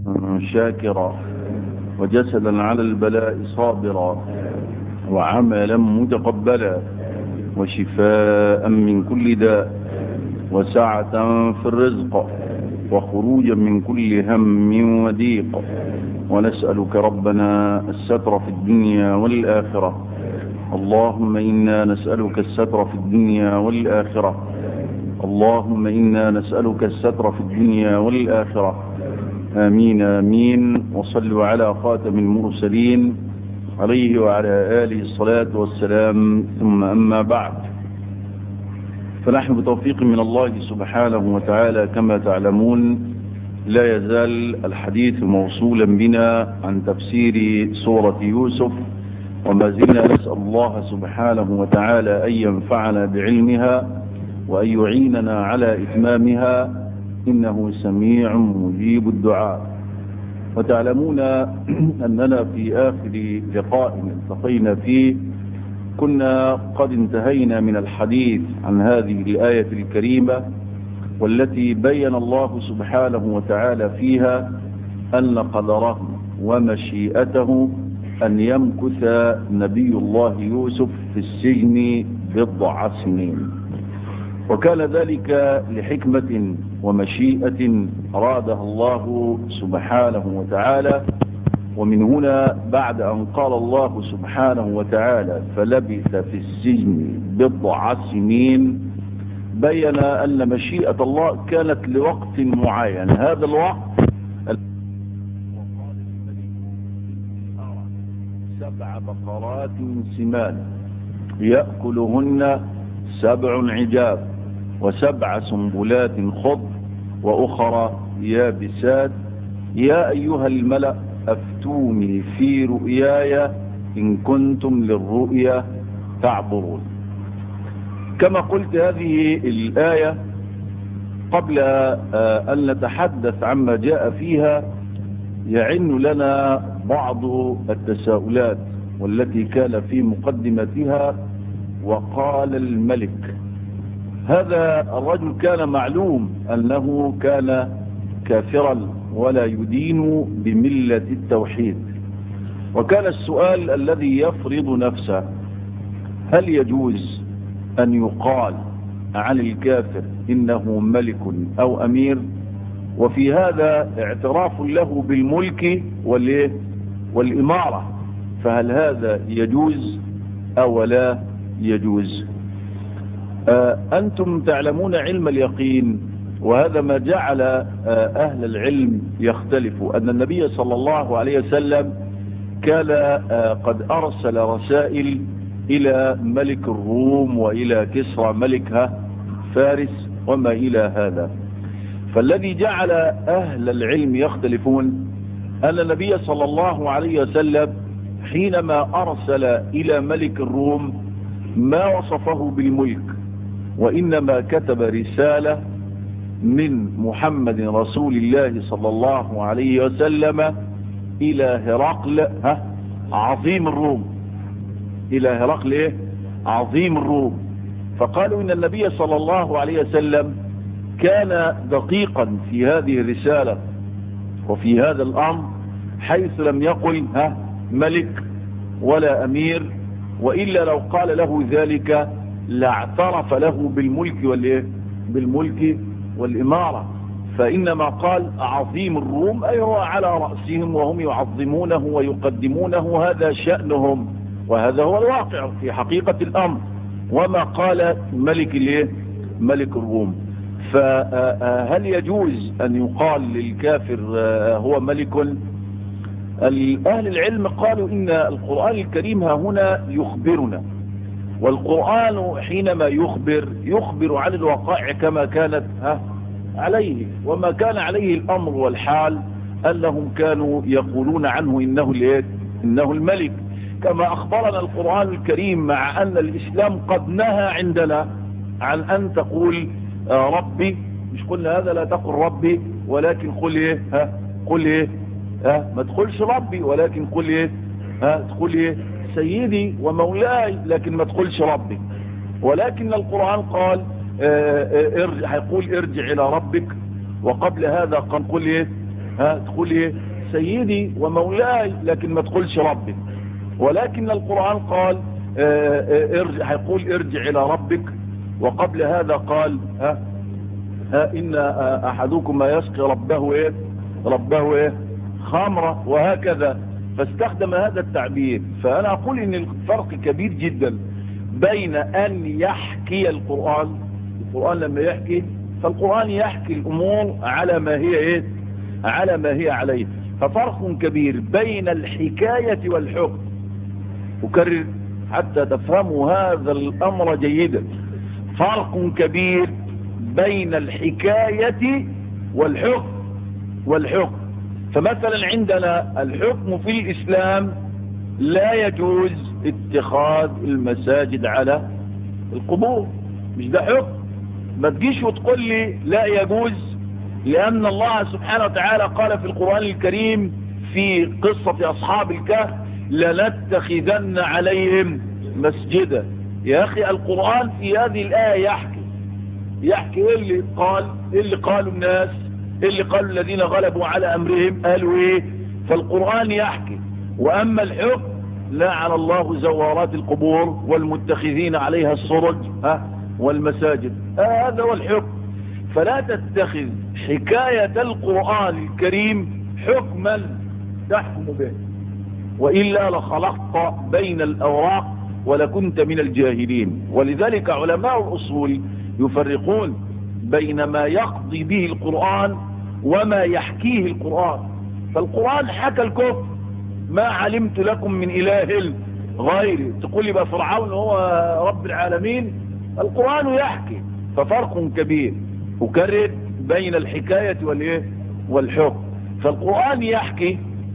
شاكرا وجسدا على البلاء صابرا وعملا متقبلا وشفاء من كل داء وسعة في الرزق وخروجا من كل هم وضيق ونسألك ربنا الستر في الدنيا والآخرة اللهم إنا نسألك الستر في الدنيا والآخرة اللهم إنا نسألك الستر في الدنيا والآخرة آمين آمين وصلوا على خاتم المرسلين عليه وعلى آله الصلاة والسلام ثم أما بعد فنحن بتوفيق من الله سبحانه وتعالى كما تعلمون لا يزال الحديث موصولا بنا عن تفسير سورة يوسف وما زلنا نسأل الله سبحانه وتعالى أن ينفعنا بعلمها وأن يعيننا على إتمامها إنه سميع مجيب الدعاء وتعلمون أننا في آخر لقاء التقينا فيه كنا قد انتهينا من الحديث عن هذه الآية الكريمة والتي بين الله سبحانه وتعالى فيها أن قدره ومشيئته أن يمكث نبي الله يوسف في السجن بضع سنين وكان ذلك لحكمة ومشيئة أرادها الله سبحانه وتعالى ومن هنا بعد أن قال الله سبحانه وتعالى فلبث في السجن بضع سنين بين أن مشيئة الله كانت لوقت معين هذا الوقت سبع بقرات سمان يأكلهن سبع عجاب وسبع سنبلات خضر وأخرى يابسات يا أيها الملأ أفتوني في رؤياي إن كنتم للرؤيا تعبرون كما قلت هذه الآية قبل أن نتحدث عما جاء فيها يعن لنا بعض التساؤلات والتي كان في مقدمتها وقال الملك هذا الرجل كان معلوم أنه كان كافرا ولا يدين بملة التوحيد وكان السؤال الذي يفرض نفسه هل يجوز أن يقال عن الكافر إنه ملك أو أمير وفي هذا اعتراف له بالملك والإمارة فهل هذا يجوز أو لا يجوز أنتم تعلمون علم اليقين وهذا ما جعل أهل العلم يختلفوا أن النبي صلى الله عليه وسلم كان قد أرسل رسائل إلى ملك الروم وإلى كسرى ملكها فارس وما إلى هذا فالذي جعل أهل العلم يختلفون أن النبي صلى الله عليه وسلم حينما أرسل إلى ملك الروم ما وصفه بالملك وإنما كتب رسالة من محمد رسول الله صلى الله عليه وسلم إلى هرقل ها عظيم الروم إلى هرقل إيه؟ عظيم الروم فقالوا إن النبي صلى الله عليه وسلم كان دقيقا في هذه الرسالة وفي هذا الأمر حيث لم يقل ها ملك ولا أمير وإلا لو قال له ذلك لاعترف له بالملك والإيه بالملك والإمارة فإنما قال عظيم الروم أي هو على رأسهم وهم يعظمونه ويقدمونه هذا شأنهم وهذا هو الواقع في حقيقة الأمر وما قال ملك الايه ملك الروم فهل يجوز أن يقال للكافر هو ملك أهل العلم قالوا إن القرآن الكريم ها هنا يخبرنا والقرآن حينما يخبر يخبر عن الوقائع كما كانت ها عليه وما كان عليه الأمر والحال أنهم كانوا يقولون عنه إنه, إنه الملك كما أخبرنا القرآن الكريم مع أن الإسلام قد نهى عندنا عن أن تقول ربي مش قلنا هذا لا تقل ربي ولكن قل إيه ها قل إيه ها ما تقولش ربي ولكن قل إيه ها تقول إيه سيدي ومولاي لكن ما تقولش ربي ولكن القرآن قال ارجع هيقول ارجع إلى ربك وقبل هذا قال قل إيه ها تقول ايه سيدي ومولاي لكن ما تقولش ربي ولكن القرآن قال ارجع هيقول ارجع الى ربك وقبل هذا قال ها ها ان احدكم ما يسقي ربه ايه ربه ايه خمرة وهكذا فاستخدم هذا التعبير فانا اقول ان الفرق كبير جدا بين ان يحكي القرآن القرآن لما يحكي فالقرآن يحكي الامور على ما هي ايه على ما هي عليه ففرق كبير بين الحكاية والحكم أكرر حتى تفهموا هذا الأمر جيدا فرق كبير بين الحكاية والحكم والحكم فمثلا عندنا الحكم في الإسلام لا يجوز اتخاذ المساجد على القبور مش ده حكم ما تجيش وتقول لي لا يجوز لأن الله سبحانه وتعالى قال في القرآن الكريم في قصة أصحاب الكهف لنتخذن عليهم مسجدا يا أخي القرآن في هذه الآية يحكي يحكي إيه اللي قال إيه اللي قالوا الناس إيه اللي قالوا الذين غلبوا على أمرهم قالوا إيه فالقرآن يحكي وأما الحكم لعن الله زوارات القبور والمتخذين عليها الصرج ها والمساجد آه هذا هو الحكم فلا تتخذ حكاية القرآن الكريم حكما تحكم به وإلا لخلقت بين الأوراق ولكنت من الجاهلين ولذلك علماء الأصول يفرقون بين ما يقضي به القرآن وما يحكيه القرآن فالقرآن حكى الكفر ما علمت لكم من إله غيري تقول لي بقى فرعون هو رب العالمين القرآن يحكي ففرق كبير أكرر بين الحكاية والإيه والحكم فالقرآن يحكي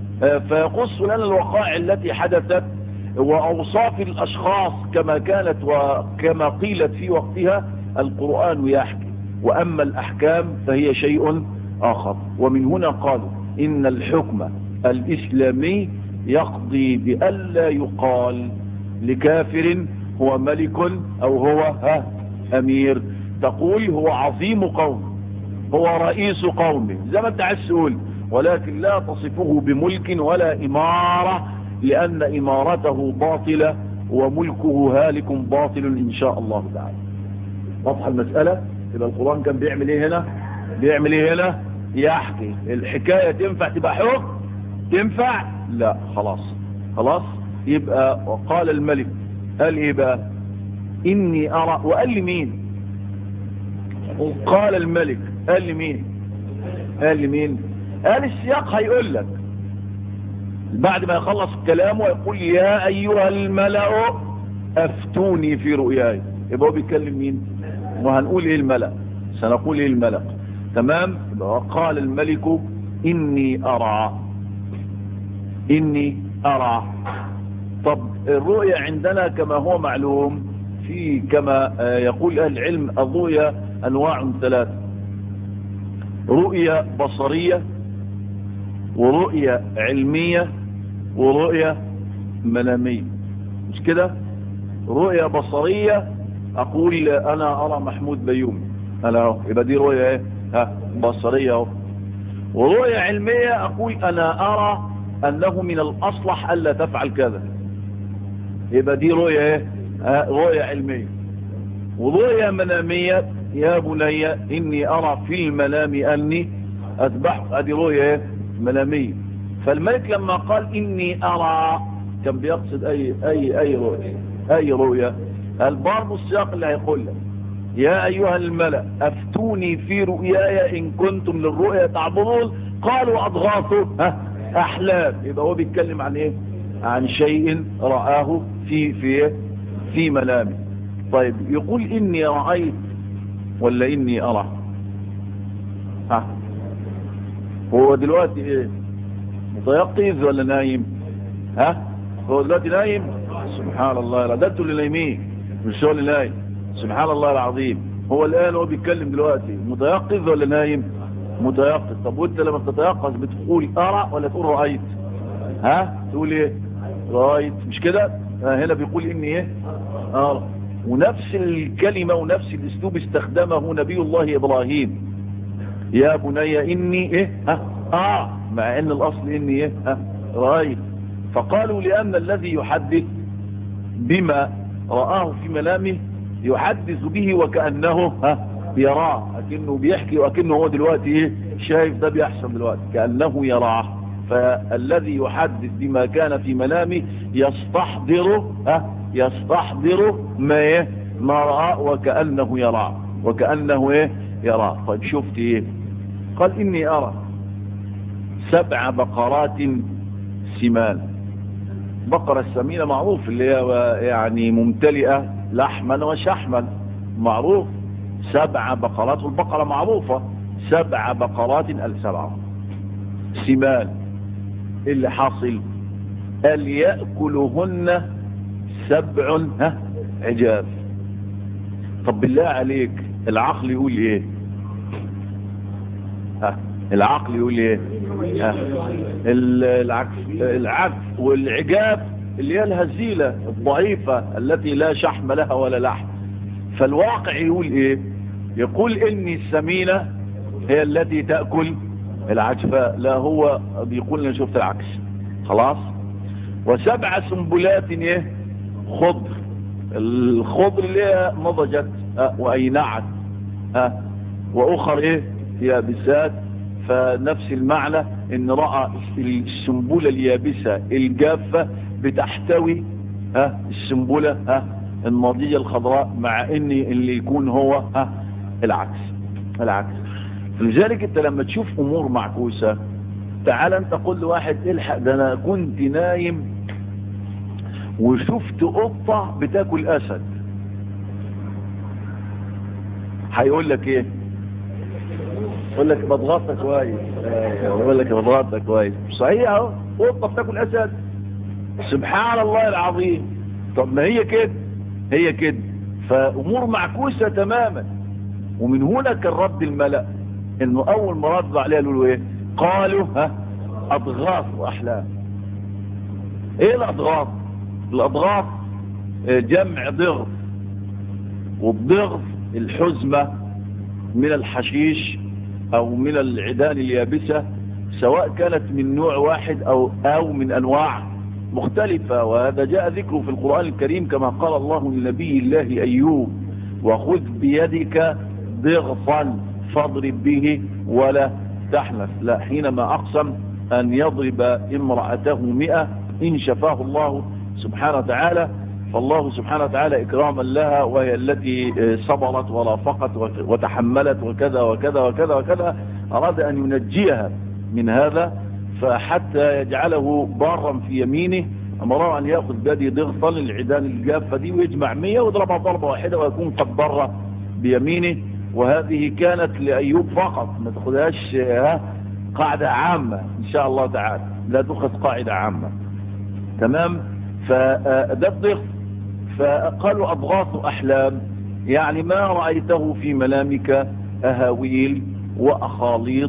فيقص لنا الوقائع التي حدثت وأوصاف الأشخاص كما كانت وكما قيلت في وقتها القرآن يحكي وأما الأحكام فهي شيء آخر ومن هنا قالوا إن الحكم الإسلامي يقضي بألا يقال لكافر هو ملك أو هو ها أمير تقول هو عظيم قوم هو رئيس قومه زي ما انت عايز تقول ولكن لا تصفه بملك ولا إمارة لأن إمارته باطلة وملكه هالك باطل إن شاء الله تعالى واضحة المسألة يبقى القرآن كان بيعمل ايه هنا بيعمل ايه هنا يحكي الحكاية تنفع تبقى حكم تنفع لا خلاص خلاص يبقى وقال الملك قال ايه بقى اني ارى وقال لي مين قال الملك قال لي مين قال لي مين قال السياق هيقول لك بعد ما يخلص كلامه يقول يا ايها الملأ افتوني في رؤياي يبقى هو بيتكلم مين وهنقول ايه الملأ سنقول ايه الملأ تمام قال الملك اني ارى اني ارى طب الرؤيا عندنا كما هو معلوم في كما يقول اهل العلم الرؤيا انواع ثلاثة رؤيا بصرية ورؤية علمية ورؤية منامية مش كده رؤية بصرية اقول انا ارى محمود بيومي انا اهو يبقى دي رؤية ايه ها بصرية اهو ورؤية علمية اقول انا ارى انه من الاصلح الا تفعل كذا يبقى دي رؤية ايه ها رؤية علمية ورؤية منامية يا بني اني ارى في المنام اني اذبح ادي رؤية ايه منامية فالملك لما قال اني ارى كان بيقصد اي اي اي رؤية اي رؤية البرضو السياق اللي هيقول لك يا ايها الملأ افتوني في رؤياي ان كنتم للرؤيا تعبرون قالوا اضغاثوا ها احلام يبقى هو بيتكلم عن ايه عن شيء رآه في في في منامه طيب يقول اني رأيت ولا اني ارى ها هو دلوقتي ايه متيقظ ولا نايم ها هو دلوقتي نايم سبحان الله ده انتوا اللي نايمين مش هو اللي نايم سبحان الله العظيم هو الان هو بيتكلم دلوقتي متيقظ ولا نايم متيقظ طب وانت لما بتتيقظ بتقول ارى ولا تقول رايت ها تقول ايه رايت مش كده هنا بيقول اني ايه ارى ونفس الكلمة ونفس الاسلوب استخدمه نبي الله ابراهيم يا بني اني ايه ها اه مع ان الاصل اني ايه ها رايت فقالوا لان الذي يحدث بما رآه في منامه يحدث به وكأنه ها يراه أكنه بيحكي وأكنه هو دلوقتي ايه شايف ده بيحصل دلوقتي كأنه يراه فالذي يحدث بما كان في منامه يستحضر ها يستحضر ما ايه ما رأى وكأنه يراه وكأنه ايه يراه طيب شفت ايه قال اني ارى سبع بقرات سمان بقرة السمينة معروف اللي هي يعني ممتلئة لحما وشحما معروف سبع بقرات والبقرة معروفة سبع بقرات السبعة سمان اللي حاصل قال يأكلهن سبع ها عجاف طب بالله عليك العقل يقول ايه ها العقل يقول ايه ها العكس العكس والعجاف اللي هي الهزيلة الضعيفة التي لا شحم لها ولا لحم فالواقع يقول ايه يقول ان السمينة هي التي تأكل العجفاء لا هو بيقول لنا شفت العكس خلاص وسبع سنبلات ايه خضر الخضر اللي هي نضجت واينعت ها واخر ايه يابسات فنفس المعنى ان رأى السنبلة اليابسة الجافة بتحتوي ها السنبلة ها النضية الخضراء مع ان اللي يكون هو ها العكس العكس لذلك انت لما تشوف امور معكوسة تعال انت قل لواحد الحق ده انا كنت نايم وشفت قطة بتاكل اسد هيقول لك ايه يقول لك بضغطك كويس يقول لك بضغطك كويس صحيح اهو قطة بتاكل اسد سبحان الله العظيم طب ما هي كده هي كده فامور معكوسة تماما ومن هنا كان رد الملأ انه اول ما ردوا عليها قالوا ايه قالوا ها اضغاث واحلام ايه الاضغاث الاضغاث جمع ضغط والضغط الحزمة من الحشيش او من العدان اليابسة سواء كانت من نوع واحد او او من انواع مختلفة وهذا جاء ذكره في القرآن الكريم كما قال الله لنبي الله ايوب وخذ بيدك ضغطا فاضرب به ولا تحنث لا حينما اقسم ان يضرب امرأته مئة ان شفاه الله سبحانه وتعالى فالله سبحانه وتعالى إكراما لها وهي التي صبرت ورافقت وتحملت وكذا وكذا وكذا وكذا أراد أن ينجيها من هذا فحتى يجعله بارا في يمينه أمره أن يأخذ بيده ضغطا للعيدان الجافة دي ويجمع مية ويضربها ضربة واحدة ويكون قد بر بيمينه وهذه كانت لأيوب فقط ما تأخذهاش قاعدة عامة إن شاء الله تعالى لا تأخذ قاعدة عامة تمام فده الضغط فقالوا أضغاث أحلام يعني ما رأيته في منامك أهاويل وأخاليط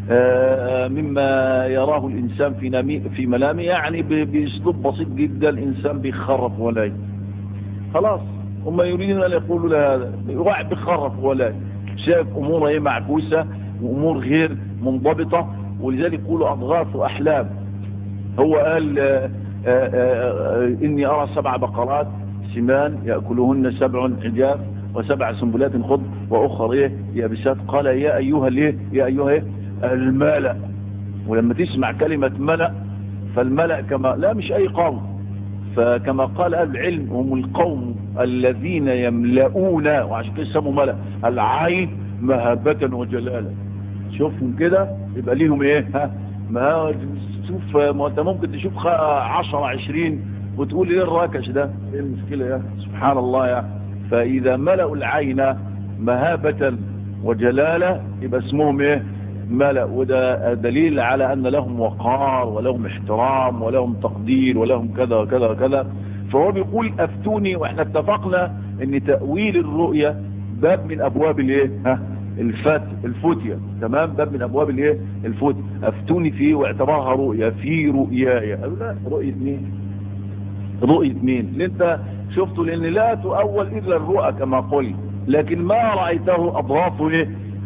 مما يراه الإنسان في في منامه يعني بأسلوب بسيط جدا الإنسان بيخرف ولاي خلاص هم يريدون أن يقولوا لهذا واحد بيخرف ولاي شايف أمور هي معكوسة وأمور غير منضبطة ولذلك يقولوا أضغاث أحلام هو قال آآ آآ إني أرى سبع بقرات سمان يأكلهن سبع عجاف وسبع سنبلات خضر وأخر إيه يابسات قال يا أيها الإيه يا أيها إيه الملأ ولما تسمع كلمة ملأ فالملأ كما لا مش أي قوم فكما قال أهل العلم هم القوم الذين يملؤون وعشان كده يسموا ملأ العين مهابة وجلالة شوفهم كده يبقى ليهم ايه ها ما شوف ما انت ممكن تشوف 10 20 وتقول ايه الراكش ده ايه المشكلة يا سبحان الله يا فاذا ملأوا العين مهابة وجلالة يبقى اسمهم ايه ملأ وده دليل على ان لهم وقار ولهم احترام ولهم تقدير ولهم كذا وكذا وكذا فهو بيقول افتوني واحنا اتفقنا ان تأويل الرؤية باب من ابواب الايه ها الفت الفتية تمام باب من ابواب الايه الفتية افتوني فيه واعتبرها رؤية في رؤياي لا رؤية مين رؤية مين اللي انت شفته لان لا تؤول الا الرؤى كما قلت لكن ما رأيته اضغاثه ايه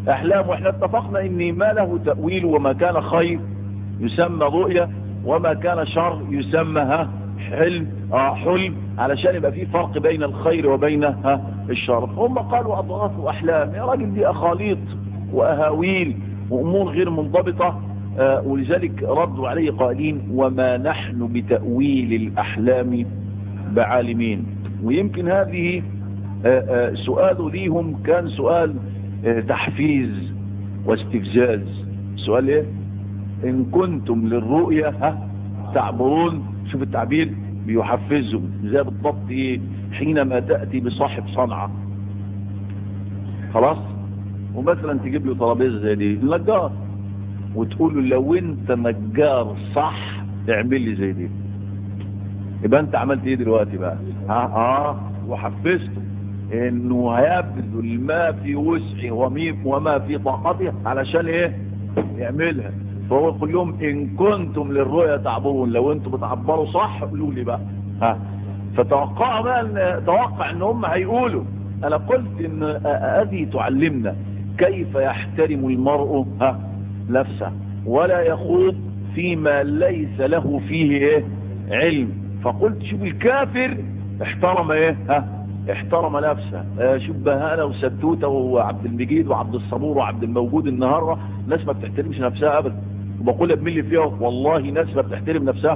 احلام واحنا اتفقنا ان ما له تأويل وما كان خير يسمى رؤية وما كان شر يسمى ها حلم اه حلم علشان يبقى في فرق بين الخير وبين ها الشر هم قالوا اضغاث احلام يا راجل دي اخاليط واهاويل وامور غير منضبطة آه ولذلك ردوا عليه قائلين وما نحن بتأويل الاحلام بعالمين ويمكن هذه آه آه سؤاله ليهم كان سؤال تحفيز واستفزاز سؤال ايه ان كنتم للرؤية ها تعبرون شوف التعبير بيحفزهم زي بالضبط ايه حينما تأتي بصاحب صنعة خلاص ومثلا تجيب له ترابيزه زي دي النجار وتقول له لو انت نجار صح اعمل لي زي دي يبقى انت عملت ايه دلوقتي بقى ها اه وحفزته انه هيبذل ما في وسعه وما في طاقته علشان ايه يعملها فهو يقول لهم ان كنتم للرؤيا تعبرون لو انتم بتعبروا صح قولوا لي بقى ها فتوقع بقى ان توقع ان هم هيقولوا انا قلت ان هذه تعلمنا كيف يحترم المرء ها نفسه ولا يخوض فيما ليس له فيه ايه علم فقلت شوف الكافر احترم ايه ها احترم نفسه اه شوف بهانة وستوتة وعبد المجيد وعبد الصبور وعبد الموجود النهاردة ناس ما بتحترمش نفسها ابدا وبقول بملي فيها والله ناس ما بتحترم نفسها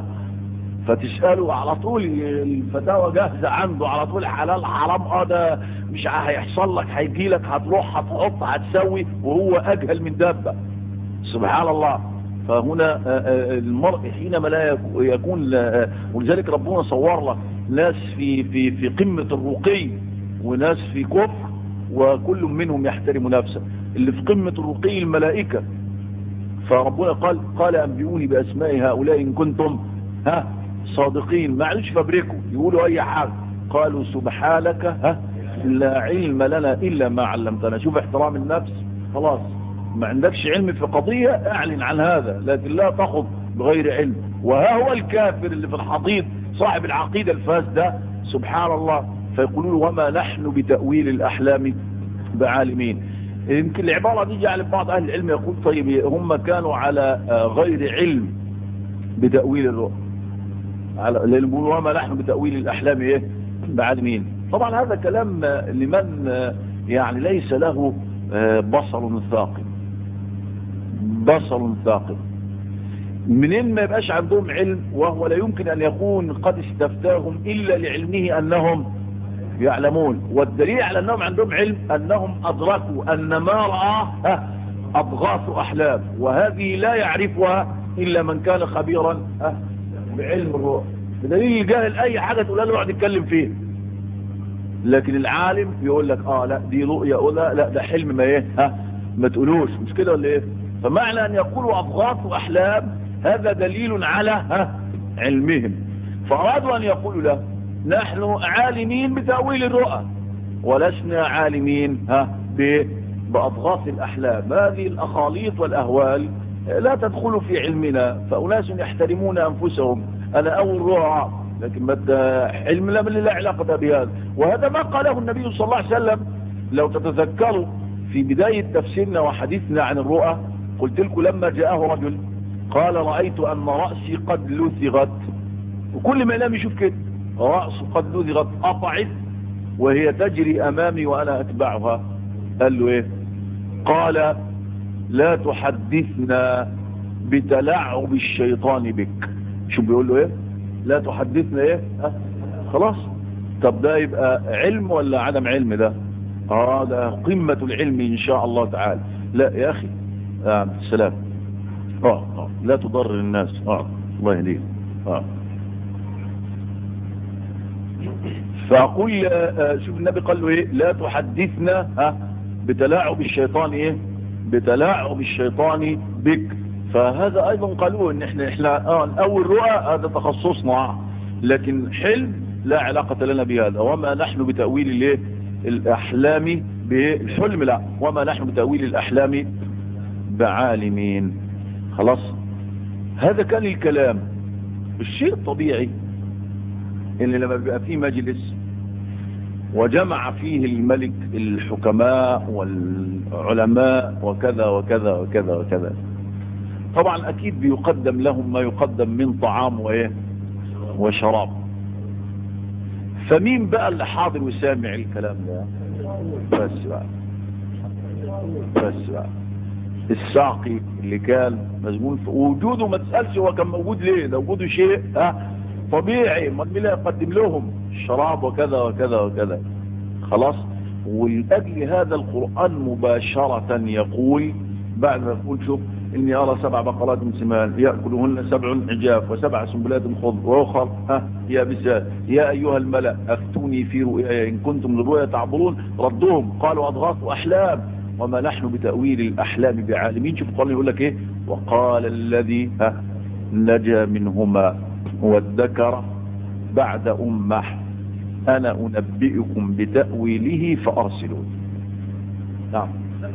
فتسأله على طول الفتاوى جاهزة عنده على طول حلال حرام اه ده مش هيحصل لك هيجي لك هتروح هتحط هتسوي وهو اجهل من دابة سبحان الله فهنا المرء حينما لا يكون ولذلك ربنا صور لك ناس في في في قمة الرقي وناس في كفر وكل منهم يحترم نفسه اللي في قمة الرقي الملائكة فربنا قال قال أنبئوني بأسماء هؤلاء إن كنتم ها صادقين ما عادش فابريكوا يقولوا أي حاجة قالوا سبحانك ها لا علم لنا إلا ما علمتنا شوف احترام النفس خلاص ما عندكش علم في قضية اعلن عن هذا لكن لا تخض بغير علم وها هو الكافر اللي في الحضيض صاحب العقيدة الفاسدة سبحان الله فيقولون وما نحن بتأويل الأحلام بعالمين يمكن العبارة دي جعل بعض أهل العلم يقول طيب هم كانوا على غير علم بتأويل الرؤى على وما نحن بتأويل الأحلام إيه بعالمين طبعا هذا كلام لمن يعني ليس له بصر ثاقب بصر ثاقب منين ما يبقاش عندهم علم وهو لا يمكن أن يكون قد استفتاهم إلا لعلمه أنهم يعلمون والدليل على أنهم عندهم علم أنهم أدركوا أن ما رآه أضغاث أحلام وهذه لا يعرفها إلا من كان خبيرا بعلم الروح بدليل الجاهل أي حاجة تقولها له يقعد يتكلم فيه لكن العالم يقول لك آه لا دي رؤية لا لا ده حلم ما إيه ها ما تقولوش مش كده ولا إيه فمعنى أن يقولوا أضغاث أحلام هذا دليل على ها علمهم فأرادوا أن يقولوا له نحن عالمين بتأويل الرؤى ولسنا عالمين ها بأضغاث الأحلام هذه الأخاليط والأهوال لا تدخل في علمنا فأناس يحترمون أنفسهم أنا أول رؤى لكن ما علم لا لا علاقة بهذا وهذا ما قاله النبي صلى الله عليه وسلم لو تتذكروا في بداية تفسيرنا وحديثنا عن الرؤى قلت لكم لما جاءه رجل قال رأيت أن رأسي قد لثغت وكل ما ينام يشوف كده رأسه قد لثغت قطعت وهي تجري أمامي وأنا أتبعها قال له إيه قال لا تحدثنا بتلعب الشيطان بك شو بيقول له إيه لا تحدثنا إيه أه؟ خلاص طب ده يبقى علم ولا عدم علم ده اه ده قمة العلم إن شاء الله تعالى لا يا أخي آه السلام اه اه لا تضرر الناس اه الله يهديك اه فأقول آه شوف النبي قال له ايه لا تحدثنا ها بتلاعب الشيطان ايه بتلاعب الشيطان بك فهذا ايضا قالوا ان احنا احنا اه اول رؤى هذا تخصصنا لكن حلم لا علاقة لنا بهذا وما نحن بتأويل الايه الاحلام بالحلم لا وما نحن بتأويل الاحلام بعالمين خلاص هذا كان الكلام الشيء الطبيعي ان لما بيبقى في مجلس وجمع فيه الملك الحكماء والعلماء وكذا وكذا وكذا وكذا طبعا اكيد بيقدم لهم ما يقدم من طعام وايه وشراب فمين بقى اللي حاضر وسامع الكلام ده بس بقى بس بقى الساقي اللي كان مزمون في وجوده ما تسألش هو كان موجود ليه ده وجوده شيء ها طبيعي ما مين يقدم لهم الشراب وكذا وكذا وكذا خلاص ولأجل هذا القرآن مباشرة يقول بعد ما يقول شوف إني أرى سبع بقرات سمان يأكلهن سبع عجاف وسبع سنبلات خضر وأخر ها يا بسات يا أيها الملأ أفتوني في رؤيا إن كنتم للرؤيا تعبرون ردهم قالوا أضغاث أحلام وما نحن بتأويل الأحلام بعالمين شوف القرآن يقول لك إيه وقال الذي ها نجا منهما والذكر بعد أمه أنا أنبئكم بتأويله فأرسلون نعم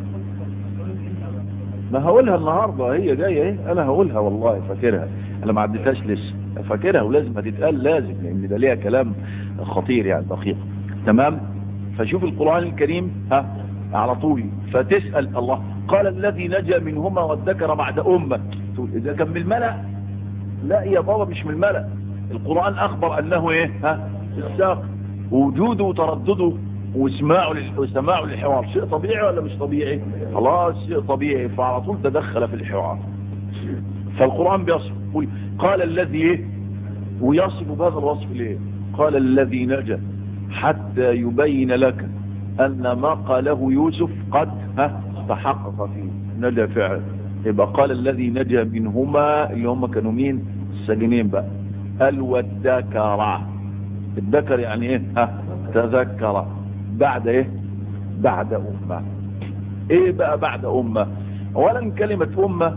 ما هقولها النهاردة هي جاية ايه انا هقولها والله فاكرها انا ما عدتهاش لسه فاكرها ولازم هتتقال لازم لان ده ليها كلام خطير يعني دقيق تمام فشوف القرآن الكريم ها على طول فتسأل الله قال الذي نجا منهما والذكر بعد أمة تقول إذا كان من الملأ لا يا بابا مش من الملأ القرآن أخبر أنه إيه ها الساق وجوده وتردده وسماعه وسماعه للحوار شيء طبيعي ولا مش طبيعي خلاص شيء طبيعي فعلى طول تدخل في الحوار فالقرآن بيصف يقول قال الذي ايه ويصف بهذا الوصف ليه قال الذي نجا حتى يبين لك أن ما قاله يوسف قد ها تحقق فيه نجا فعلا يبقى قال الذي نجا منهما اللي هم كانوا مين السجنين بقى قال والذكر الذكر يعني ايه ها تذكر بعد ايه بعد امه ايه بقى بعد امه اولا كلمة امه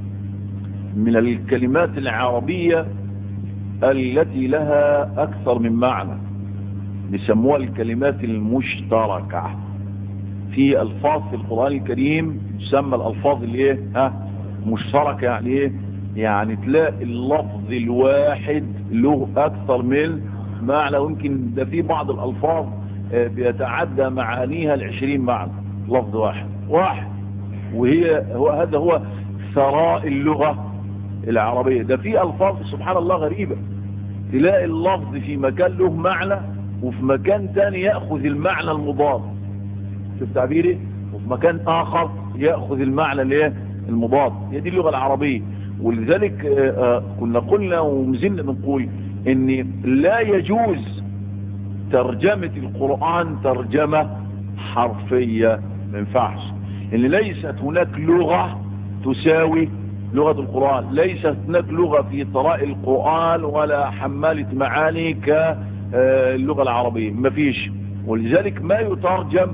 من الكلمات العربية التي لها اكثر من معنى بيسموها الكلمات المشتركة في الفاظ في القرآن الكريم تسمى الالفاظ اللي ايه ها مشتركة يعني ايه يعني تلاقي اللفظ الواحد له اكثر من معنى ويمكن ده في بعض الالفاظ بيتعدى معانيها العشرين معنى لفظ واحد واحد وهي هو هذا هو ثراء اللغة العربية ده في الفاظ سبحان الله غريبة تلاقي اللفظ في مكان له معنى وفي مكان تاني يأخذ المعنى المضاد شوف تعبيري وفي مكان آخر يأخذ المعنى الايه المضاد هي دي اللغة العربية ولذلك كنا قلنا ومزلنا بنقول ان لا يجوز ترجمة القرآن ترجمة حرفية ما ينفعش ان ليست هناك لغة تساوي لغة القرآن ليست هناك لغة في طراء القرآن ولا حمالة معاني كاللغة العربية ما فيش ولذلك ما يترجم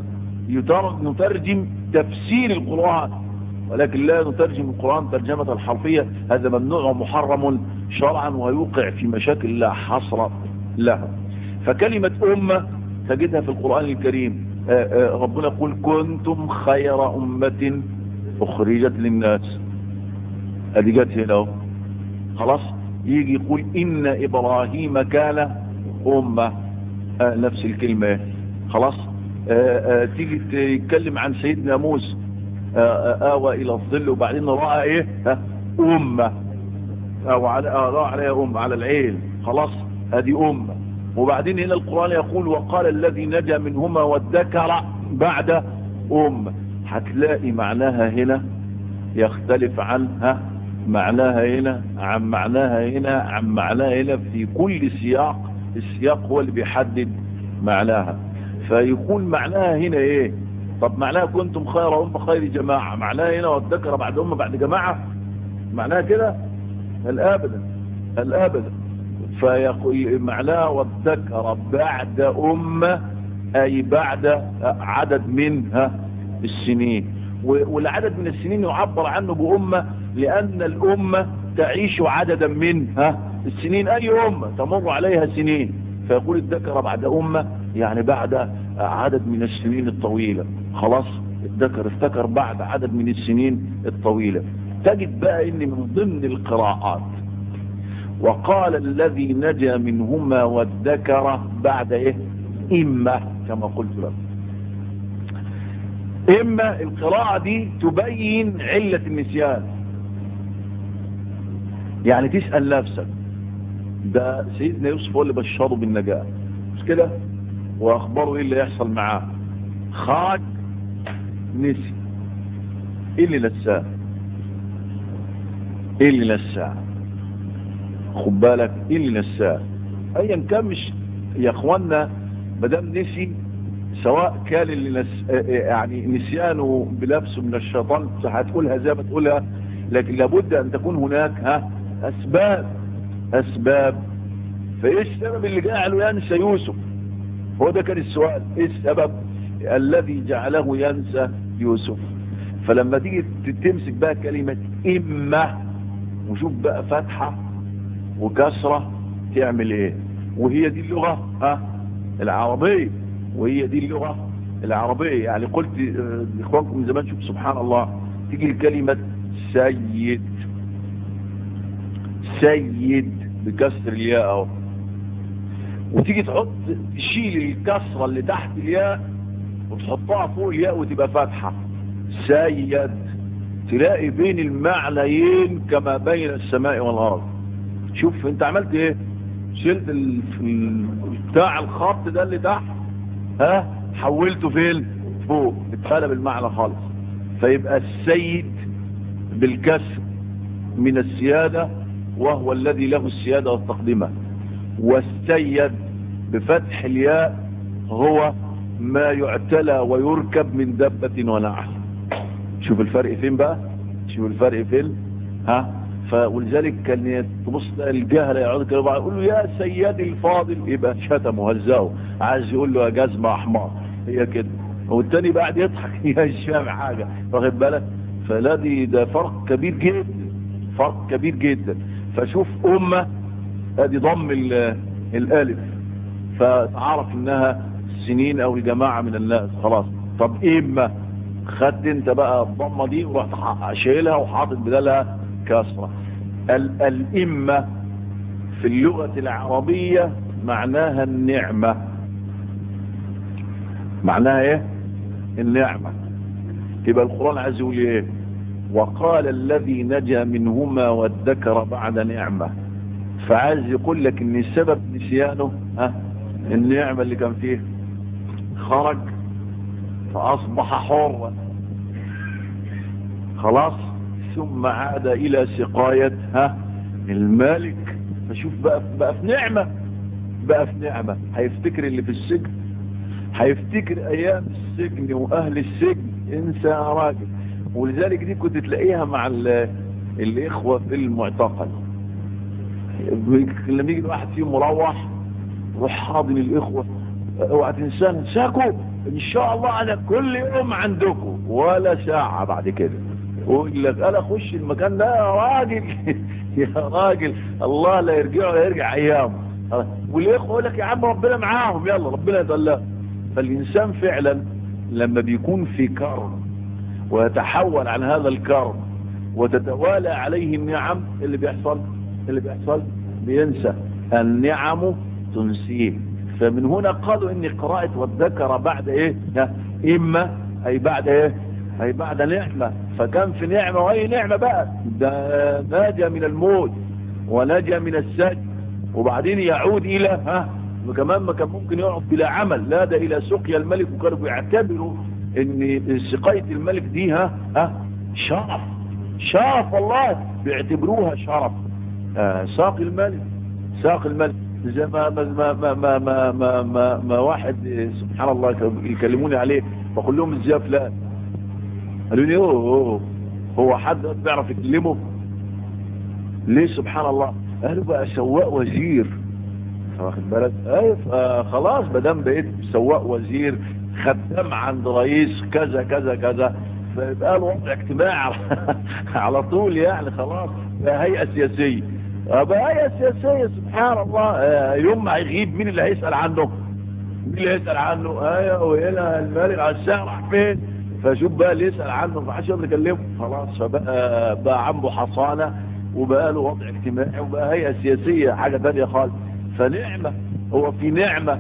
نترجم تفسير القرآن ولكن لا نترجم القرآن ترجمة الحرفية هذا ممنوع ومحرم شرعا ويوقع في مشاكل لا حصر لها فكلمة أمة تجدها في القرآن الكريم آآ آآ ربنا يقول كنتم خير أمة أخرجت للناس هذه جت هنا خلاص يجي يقول إن إبراهيم كان أمة نفس الكلمة خلاص آآ تيجي تتكلم عن سيدنا موسى آوى إلى الظل وبعدين رأى إيه أمة أو على رأى عليها أمة على العين خلاص هذه أمة وبعدين هنا القرآن يقول وقال الذي نجا منهما والذكر بعد أمة هتلاقي معناها هنا يختلف عنها معناها هنا عن معناها هنا عن معناها هنا في كل سياق السياق هو اللي بيحدد معناها فيكون معناها هنا ايه طب معناها كنتم خير أمة خير جماعة معناها هنا والذكر بعد أمة بعد جماعة معناها كده الأبدا الأبدا فيقول معناها والذكر بعد أمة أي بعد عدد منها السنين والعدد من السنين يعبر عنه بأمة لأن الأمة تعيش عددا منها السنين أي أمة تمر عليها سنين فيقول الذكر بعد أمة يعني بعد عدد من السنين الطويلة خلاص الذكر افتكر بعد عدد من السنين الطويلة تجد بقى ان من ضمن القراءات وقال الذي نجا منهما والذكر بعد ايه إمة كما قلت لك اما القراءة دي تبين علة النسيان يعني تسأل نفسك ده سيدنا يوسف هو اللي بشره بالنجاة مش كده واخبره ايه اللي يحصل معاه خرج نسي ايه اللي نساه ايه اللي نساه خد بالك ايه اللي نساه ايا كان مش يا اخوانا مدام نسي سواء كان اللي نس... يعني نسيانه بلبسه من الشيطان هتقولها زي ما تقولها لكن لابد ان تكون هناك ها اسباب اسباب فايه السبب اللي جعله ينسى يوسف هو ده كان السؤال ايه السبب الذي جعله ينسى يوسف فلما تيجي تمسك بقى كلمة اما وشوف بقى فتحة وكسرة تعمل ايه وهي دي اللغة ها العربية وهي دي اللغة العربية يعني قلت لاخوانكم من زمان شوف سبحان الله تيجي الكلمة سيد سيد بكسر الياء اهو وتيجي تحط تشيل الكسرة اللي تحت الياء وتحطها فوق الياء وتبقى فاتحة سيد تلاقي بين المعنيين كما بين السماء والارض شوف انت عملت ايه شلت ال... بتاع الخط ده اللي تحت ها حولته فين فوق اتقلب المعنى خالص فيبقى السيد بالكسر من السيادة وهو الذي له السيادة والتقدمة والسيد بفتح الياء هو ما يعتلى ويركب من دبة ونعل شوف الفرق فين بقى شوف الفرق فين ها فولذلك كان تبص الجهل يقعد كده يقول له يا سيدي الفاضل يبقى شتم وهزاه عايز يقول له يا جزمة احمر هي كده والتاني بعد يضحك يا الشام حاجة واخد بالك فلا دي ده فرق كبير جدا فرق كبير جدا فشوف امه ادي ضم الالف فتعرف انها سنين او الجماعة من الناس خلاص طب اما خدت انت بقى الضمة دي ورحت شايلها وحاطط بدالها كسرة الامة في اللغة العربية معناها النعمة معناها ايه النعمة يبقى القرآن عايز يقول ايه وقال الذي نجا منهما وادكر بعد نعمة فعايز يقول لك ان سبب نسيانه ها النعمة اللي كان فيه خرج فاصبح حرا خلاص ثم عاد الى سقاية ها الملك فشوف بقى, بقى في نعمة بقى في نعمة هيفتكر اللي في السجن هيفتكر ايام السجن واهل السجن انسى يا راجل ولذلك دي كنت تلاقيها مع الاخوة في المعتقل لما يجي واحد فيهم مروح روح حاضن الاخوة اوعى تنسان ساكوا ان شاء الله انا كل يوم عندكم ولا ساعة بعد كده يقول لك انا اخش المكان ده يا راجل يا راجل الله لا يرجعوا لا يرجع ايام والاخوة يقول لك يا عم ربنا معاهم يلا ربنا يتولاه فالانسان فعلا لما بيكون في كرب ويتحول عن هذا الكرب وتتوالى عليه النعم اللي بيحصل اللي بيحصل بينسى النعم تنسيه فمن هنا قالوا ان قراءة والذكر بعد ايه اما اي بعد ايه اي بعد نعمة فكان في نعمة واي نعمة بقى ده نجا من الموت ونجا من السجن وبعدين يعود الى ها وكمان ما كان ممكن يقعد بلا عمل لا ده الى سقيا الملك وكانوا بيعتبروا ان سقاية الملك دي ها ها شرف شرف والله بيعتبروها شرف آه ساق الملك ساق الملك زي ما ما ما ما ما ما, ما, ما, ما واحد سبحان الله يكلموني عليه بقول لهم ازاي فلان قالوا لي اوه هو حد بيعرف يكلمه ليه سبحان الله قالوا بقى سواق وزير واخد بالك ايوه خلاص ما دام بقيت سواق وزير خدام عند رئيس كذا كذا كذا فيبقى له وضع اجتماعي على طول يعني خلاص بقى هيئه سياسيه بقى هيئه سياسيه سبحان الله يوم ما هيغيب مين اللي هيسال عنه مين اللي هيسال عنه ايوه وهنا الملك على الساعه راح فين فشوف بقى اللي يسال عنه ما حدش يقدر يكلمه خلاص فبقى بقى عنده حصانه وبقى له وضع اجتماعي وبقى هيئه سياسيه حاجه ثانيه خالص فنعمه هو في نعمه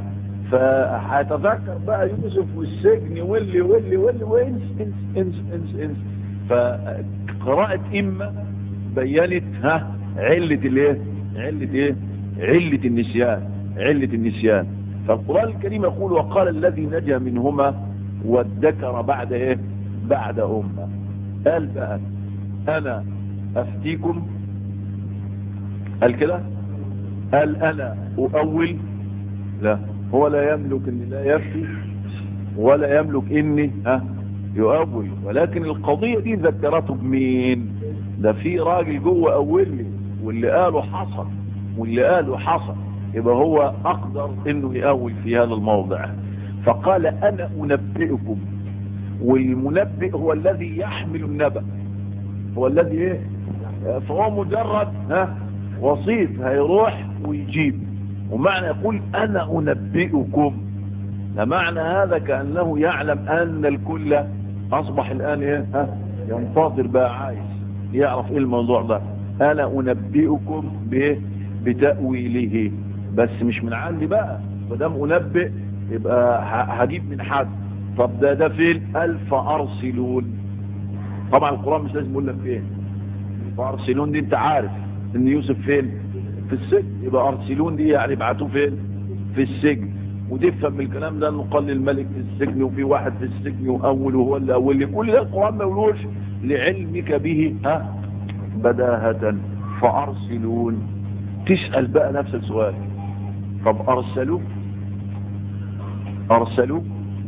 فهتذكر بقى يوسف والسجن واللي واللي واللي وانس انس انس انس انس فقراءة إما بينت ها علة الايه علة ايه علة النسيان علة النسيان فالقرآن الكريم يقول وقال الذي نجا منهما وادكر بعد ايه بعد أمة قال بقى أنا أفتيكم قال كده قال أنا أؤول لا هو لا يملك أني لا يفتي ولا يملك إني ها يؤول ولكن القضية دي ذكرته بمين ده في راجل جوه أولي واللي قاله حصل واللي قاله حصل يبقى هو أقدر إنه يأول في هذا الموضع فقال أنا أنبئكم والمنبئ هو الذي يحمل النبأ هو الذي ايه فهو مجرد ها وسيط هيروح ويجيب ومعنى يقول انا انبئكم معنى هذا كأنه يعلم ان الكل اصبح الان ايه ها ينتظر بقى عايز يعرف ايه الموضوع ده انا انبئكم بايه بتأويله بس مش من عندي بقى مدام انبئ يبقى هجيب من حد طب ده ده فين قال فارسلون طبعا القرآن مش لازم يقول لك فين فارسلون دي انت عارف ان يوسف فين في السجن يبقى ارسلون دي يعني ابعتوه فين في السجن وتفهم من الكلام ده انه قال للملك في السجن وفي واحد في السجن واول وهو اللي اول لي كل ده القرآن ما يقولوش لعلمك به ها بداهة فارسلون تسأل بقى نفسك سؤال طب ارسلوه ارسلوه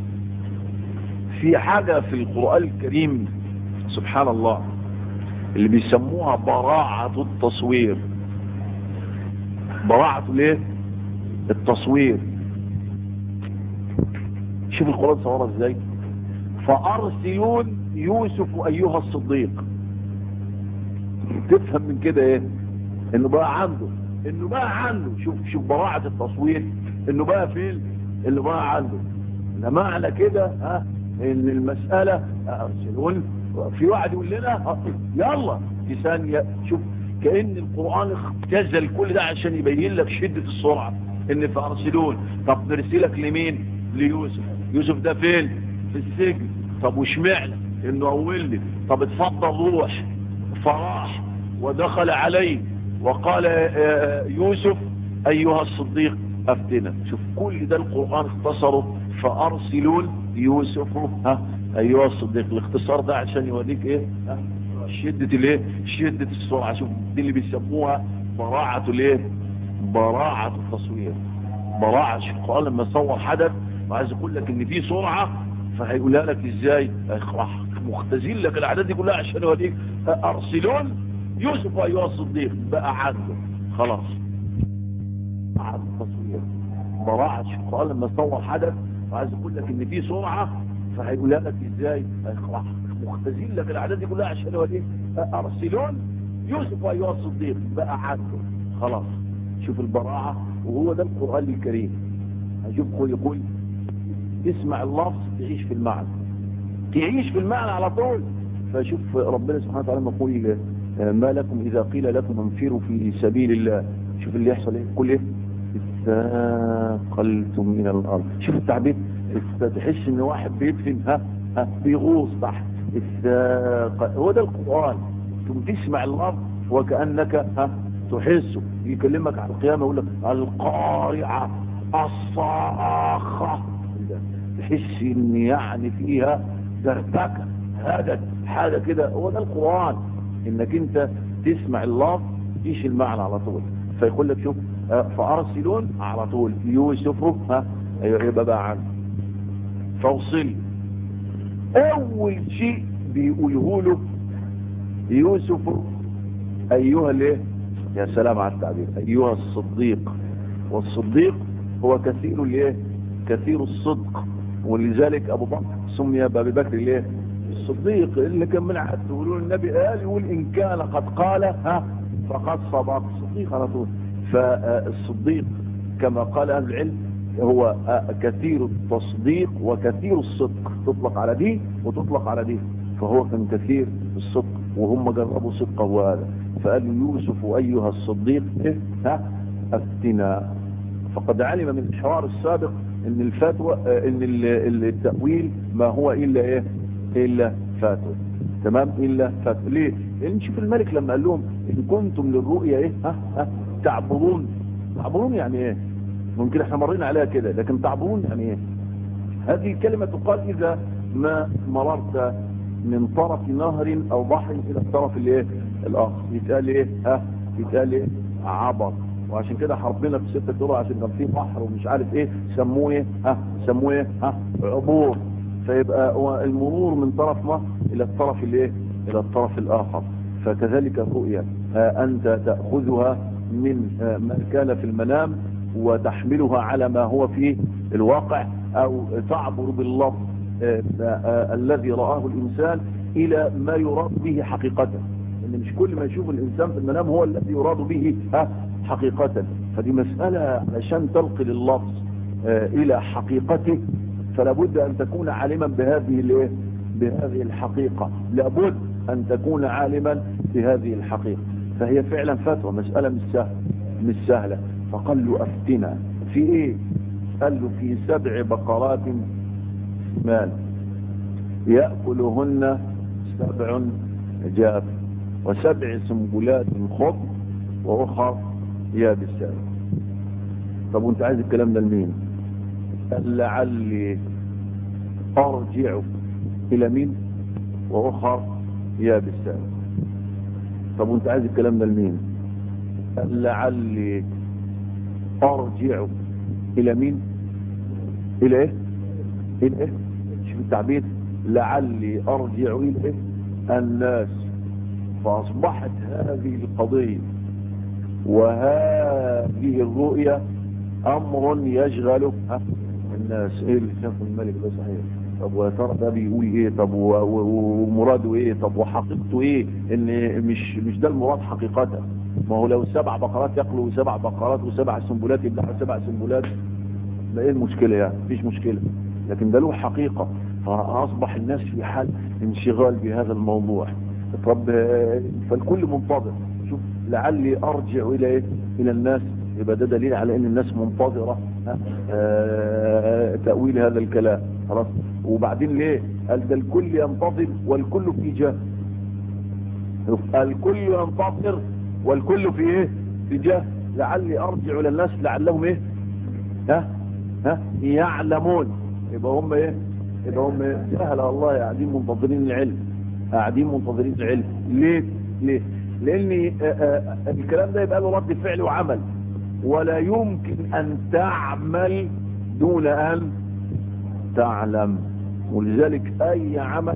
في حاجة في القرآن الكريم سبحان الله اللي بيسموها براعة التصوير براعة ليه التصوير شوف القرآن صورها ازاي فأرسلون يوسف أيها الصديق تفهم من كده ايه انه بقى عنده انه بقى عنده شوف شوف براعة التصوير انه بقى فين انه بقى عنده ده معنى كده ها ان المسألة ارسلون في واحد يقول لنا يلا في ثانية شوف كأن القرآن اختزل كل ده عشان يبين لك شدة السرعة ان في ارسلون طب نرسلك لمين ليوسف يوسف ده فين في السجن طب وشمعنا انه اولي طب اتفضل روح فراح ودخل عليه وقال يوسف ايها الصديق افتنا شوف كل ده القرآن اختصره فارسلون يوسف ها ايها الصديق الاختصار ده عشان يوريك ايه ها؟ شدة الايه شدة السرعة شوف دي اللي بيسموها براعة الايه براعة التصوير براعة القرآن لما يصور حدث وعايز يقول لك ان في سرعة فهيقولها لك ازاي راح مختزل لك الاعداد دي كلها عشان يوريك ارسلون يوسف ايها الصديق بقى عنده خلاص براعة التصوير براعة القرآن لما يصور حدث وعايز يقول لك ان في سرعة فهيقولها لك ازاي راح مختزل لك الاعداد دي كلها عشان يوريك ارسلون يوسف ايها الصديق بقى عنده خلاص شوف البراعة وهو ده القرآن الكريم هشوف يقول تسمع اللفظ تعيش في المعنى تعيش في المعنى على طول فشوف ربنا سبحانه وتعالى يقول ما لكم إذا قيل لكم انفروا في سبيل الله شوف اللي يحصل ايه كل ايه استاقلتم من الأرض شوف التعبير تحس ان واحد بيدفن ها, ها بيغوص تحت استاقل هو ده القرآن ثم تسمع اللفظ وكأنك ها تحسه يكلمك عن القيامة يقول لك القارعة الصاخة تحس ان يعني فيها دربكة هذا حاجة كده هو ده القرآن انك انت تسمع اللفظ تيش المعنى على طول فيقول لك شوف فأرسلون على طول يوسف ها يبقى بقى عنه فوصل اول شيء بيقوله له يوسف ايها الايه يا سلام على التعبير ايها الصديق والصديق هو كثير الايه كثير الصدق ولذلك ابو بكر سمي بابي بكر الايه الصديق اللي كان من عهد يقولون النبي قال يقول ان كان قد قال ها فقد صدق الصديق على طول فالصديق كما قال اهل العلم هو كثير التصديق وكثير الصدق تطلق على دي وتطلق على دي فهو كان كثير الصدق وهم جربوا صدقه هذا فقال يوسف أيها الصديق ها أفتنا فقد علم من الحوار السابق ان الفتوى ان التأويل ما هو الا ايه الا فتوى تمام الا فتوى ليه لان شوف الملك لما قال لهم ان كنتم للرؤيا ايه ها ها تعبرون تعبرون يعني ايه ممكن احنا مرينا عليها كده لكن تعبرون يعني ايه هذه الكلمة تقال اذا ما مررت من طرف نهر او بحر الى الطرف الايه الاخر يتقال ايه ها يتقال ايه عبر وعشان كده حربنا في ستة دور عشان كان في بحر ومش عارف ايه سموه ايه ها سموه ايه ها عبور فيبقى المرور من طرف ما الى الطرف الايه الى الطرف الاخر فكذلك الرؤيا انت تأخذها من ما كان في المنام وتحملها على ما هو في الواقع او تعبر باللفظ الذي رآه الانسان الى ما يراد به حقيقة ان مش كل ما يشوف الانسان في المنام هو الذي يراد به ها حقيقة فدي مسألة علشان تلقي اللفظ الى حقيقته فلابد ان تكون عالما بهذه الايه بهذه الحقيقة لابد ان تكون عالما بهذه الحقيقة فهي فعلا فتوى مسألة مش سهلة مش سهلة فقال له افتنا في ايه قال له في سبع بقرات مال يأكلهن سبع جاف وسبع سنبلات خضر واخر يابسات طب وانت عايز الكلام ده لمين قال لعلي ارجع الى مين واخر يابسات طب وانت عايز الكلام ده لمين قال لعلي ارجع الى مين الى ايه الى ايه شوف التعبير لعلي ارجع الى ايه الناس فاصبحت هذه القضية وهذه الرؤية امر يشغل الناس ايه اللي شاف الملك ده صحيح طب ويا ترى ده بيقول ايه طب ومراده ايه طب وحقيقته ايه ان مش مش ده المراد حقيقة ما هو لو سبع بقرات يقلوا سبع بقرات وسبع سنبلات يبلعوا سبع سنبلات ما ايه المشكلة يعني مفيش مشكلة لكن ده له حقيقة فاصبح الناس في حال انشغال بهذا الموضوع طب فالكل منتظر شوف لعلي ارجع الى ايه الى الناس يبقى ده دليل على ان الناس منتظرة تأويل هذا الكلام خلاص وبعدين ليه قال ده الكل ينتظر والكل في جهة الكل ينتظر والكل في ايه في جهة لعلي ارجع الى الناس لعلهم ايه ها ها يعلمون يبقى هم ايه يبقى هم إيه؟ سهل الله قاعدين منتظرين العلم قاعدين منتظرين العلم ليه ليه لان الكلام ده يبقى له رد فعل وعمل ولا يمكن ان تعمل دون ان تعلم ولذلك اي عمل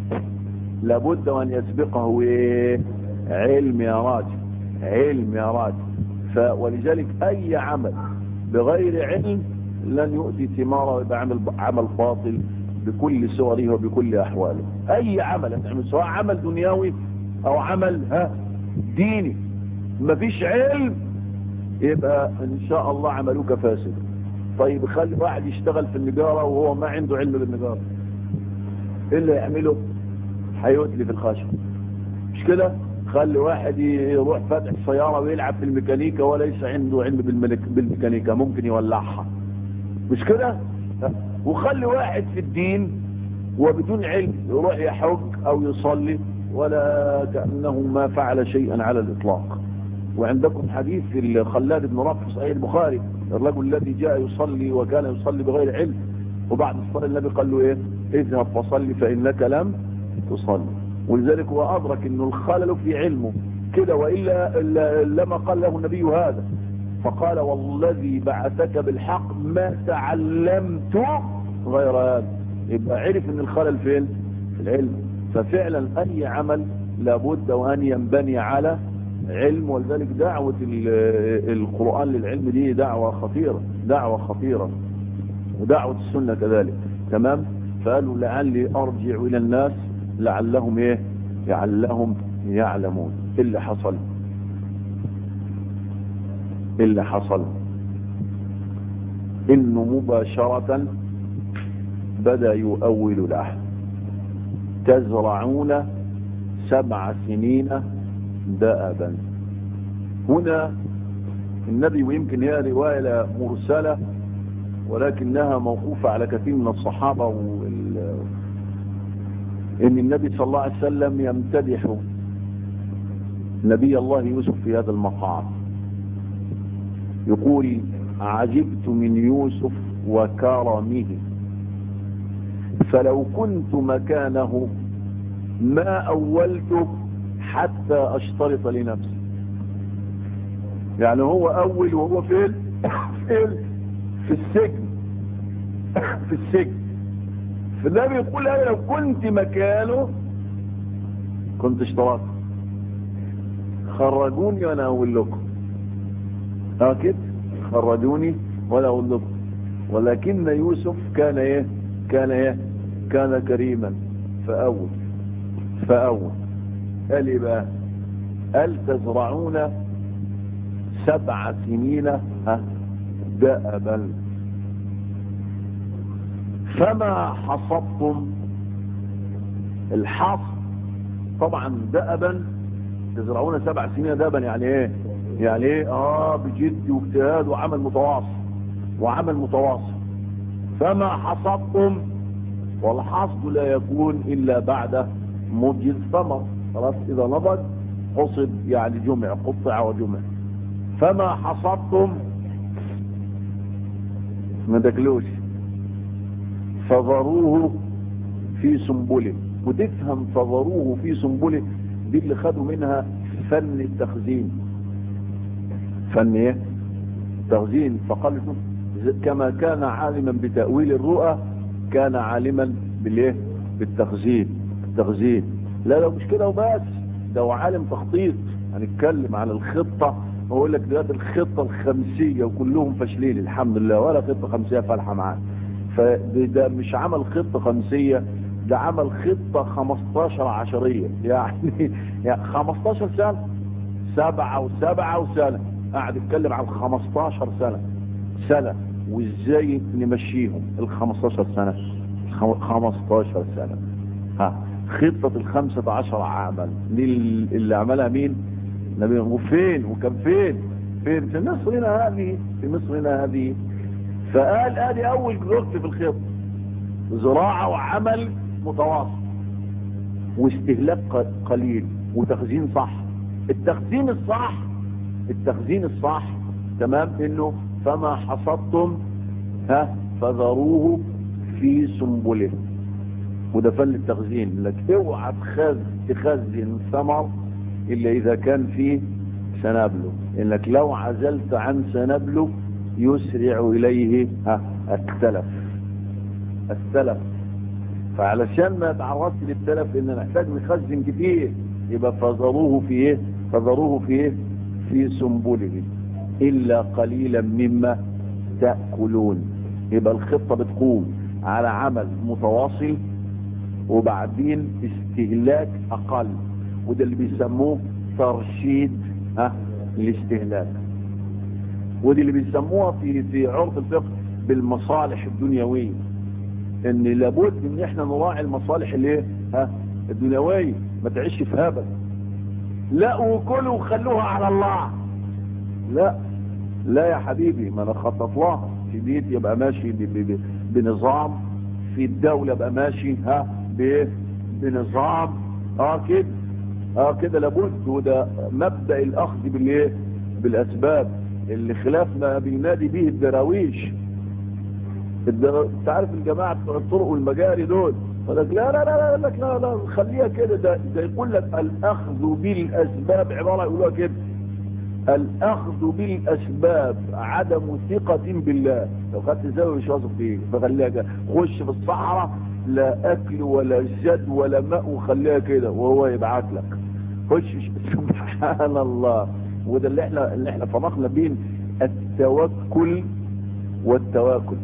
لابد وان يسبقه ايه علم يا راجل علم يا راجل ولذلك اي عمل بغير علم لن يؤتي ثماره ويبقى عمل عمل باطل بكل صوره وبكل احواله اي عمل تعمل سواء عمل دنيوي او عمل ها ديني مفيش علم يبقى ان شاء الله عملوك فاسد طيب خلي واحد يشتغل في النجارة وهو ما عنده علم بالنجارة ايه اللي يعمله هيؤتلي في الخشب مش كده خلي واحد يروح فتح سيارة ويلعب في الميكانيكا وليس عنده علم بالميكانيكا ممكن يولعها مش كده وخلي واحد في الدين وبدون علم يروح يحج او يصلي ولا كأنه ما فعل شيئا على الاطلاق وعندكم حديث الخلاد بن رافع صحيح البخاري الرجل الذي جاء يصلي وكان يصلي بغير علم وبعد الصلاة النبي قال له ايه اذهب فصلي فانك لم تصلي ولذلك هو ادرك انه الخلل في علمه كده وإلا لما قال له النبي هذا فقال والذي بعثك بالحق ما تعلمت غير هذا يبقى عرف ان الخلل فين في العلم ففعلا اي عمل لابد وان ينبني على علم ولذلك دعوة القرآن للعلم دي دعوة خطيرة دعوة خطيرة ودعوة السنة كذلك تمام فقالوا لعلي ارجع الى الناس لعلهم ايه لعلهم يعلمون اللي حصل اللي حصل انه مباشرة بدأ يؤول له تزرعون سبع سنين دأبا هنا النبي ويمكن هي رواية مرسلة ولكنها موقوفة على كثير من الصحابة وال... ان النبي صلى الله عليه وسلم يمتدح نبي الله يوسف في هذا المقام يقول عجبت من يوسف وكرمه فلو كنت مكانه ما أولت حتى أشترط لنفسي يعني هو أول وهو فين فين في السجن في السجن فالنبي يقول أنا لو كنت مكانه كنت اشترطت خرجوني وانا اقول لكم اه كده خرجوني وانا اقول لكم ولكن يوسف كان ايه كان ايه كان كريما فاول فاول قال ايه بقى قال تزرعون سبع سنين ها دأبا فما حصدتم الحصد طبعا دأبا تزرعون سبع سنين دابا يعني ايه يعني ايه اه بجد واجتهاد وعمل متواصل وعمل متواصل فما حصدتم والحصد لا يكون الا بعد مضي الثمر خلاص اذا نضج حصد يعني جمع قطع وجمع فما حصدتم ما تاكلوش فذروه في سنبله وتفهم فذروه في سنبله دي اللي خدوا منها فن التخزين فن ايه تخزين فقال كما كان عالما بتأويل الرؤى كان عالما بالايه بالتخزين التخزين لا لو مش كده وبس ده هو عالم تخطيط هنتكلم عن الخطة واقول لك دلوقتي الخطة الخمسية وكلهم فاشلين الحمد لله ولا خطة خمسية فالحة معاه فده مش عمل خطة خمسية ده عمل خطة 15 عشرية يعني, يعني 15 سنة سبعة وسبعة وسنة قاعد يتكلم عن 15 سنة سنة وازاي نمشيهم ال 15 سنة 15 سنة ها خطة ال 15 عاما اللي عملها مين نبي وفين وكان فين فين في مصرنا هذه في مصرنا هذه فقال ادي اول ركن في الخطة زراعة وعمل متواصل واستهلاك قليل وتخزين صح التخزين الصح التخزين الصح تمام انه فما حصدتم ها فذروه في سنبله وده فن التخزين لك اوعى تخزن ثمر الا اذا كان فيه سنابله انك لو عزلت عن سنابله يسرع اليه ها التلف التلف فعلشان ما يتعرضش للتلف ان نحتاج نخزن كتير يبقى فذروه في ايه فذروه في ايه في سنبله الا قليلا مما تأكلون يبقى الخطة بتقوم على عمل متواصل وبعدين استهلاك اقل وده اللي بيسموه ترشيد ها الاستهلاك ودي اللي بيسموها في في عرف الفقه بالمصالح الدنيويه ان لابد ان احنا نراعي المصالح الايه ها الدنيويه ما تعيش في هبل لا وكلوا وخلوها على الله لا لا يا حبيبي ما انا خطط لها في بيت يبقى ماشي ب ب ب بنظام في الدولة يبقى ماشي ها بايه بنظام اه كده اه كده لابد وده مبدأ الاخذ بالايه بالاسباب اللي خلاف ما بينادي به الدراويش انت عارف الجماعة بتوع الطرق والمجاري دول فلك لا لا لا لا لك لا لا خليها كده ده, ده يقول لك الاخذ بالاسباب عبارة يقولوها كده الاخذ بالاسباب عدم ثقة بالله لو خدت زاوية مش واثق فيه فخليها كده خش في الصحراء لا اكل ولا زاد ولا ماء وخليها كده وهو يبعت لك خش سبحان الله وده اللي احنا اللي احنا فرقنا بين التوكل والتواكل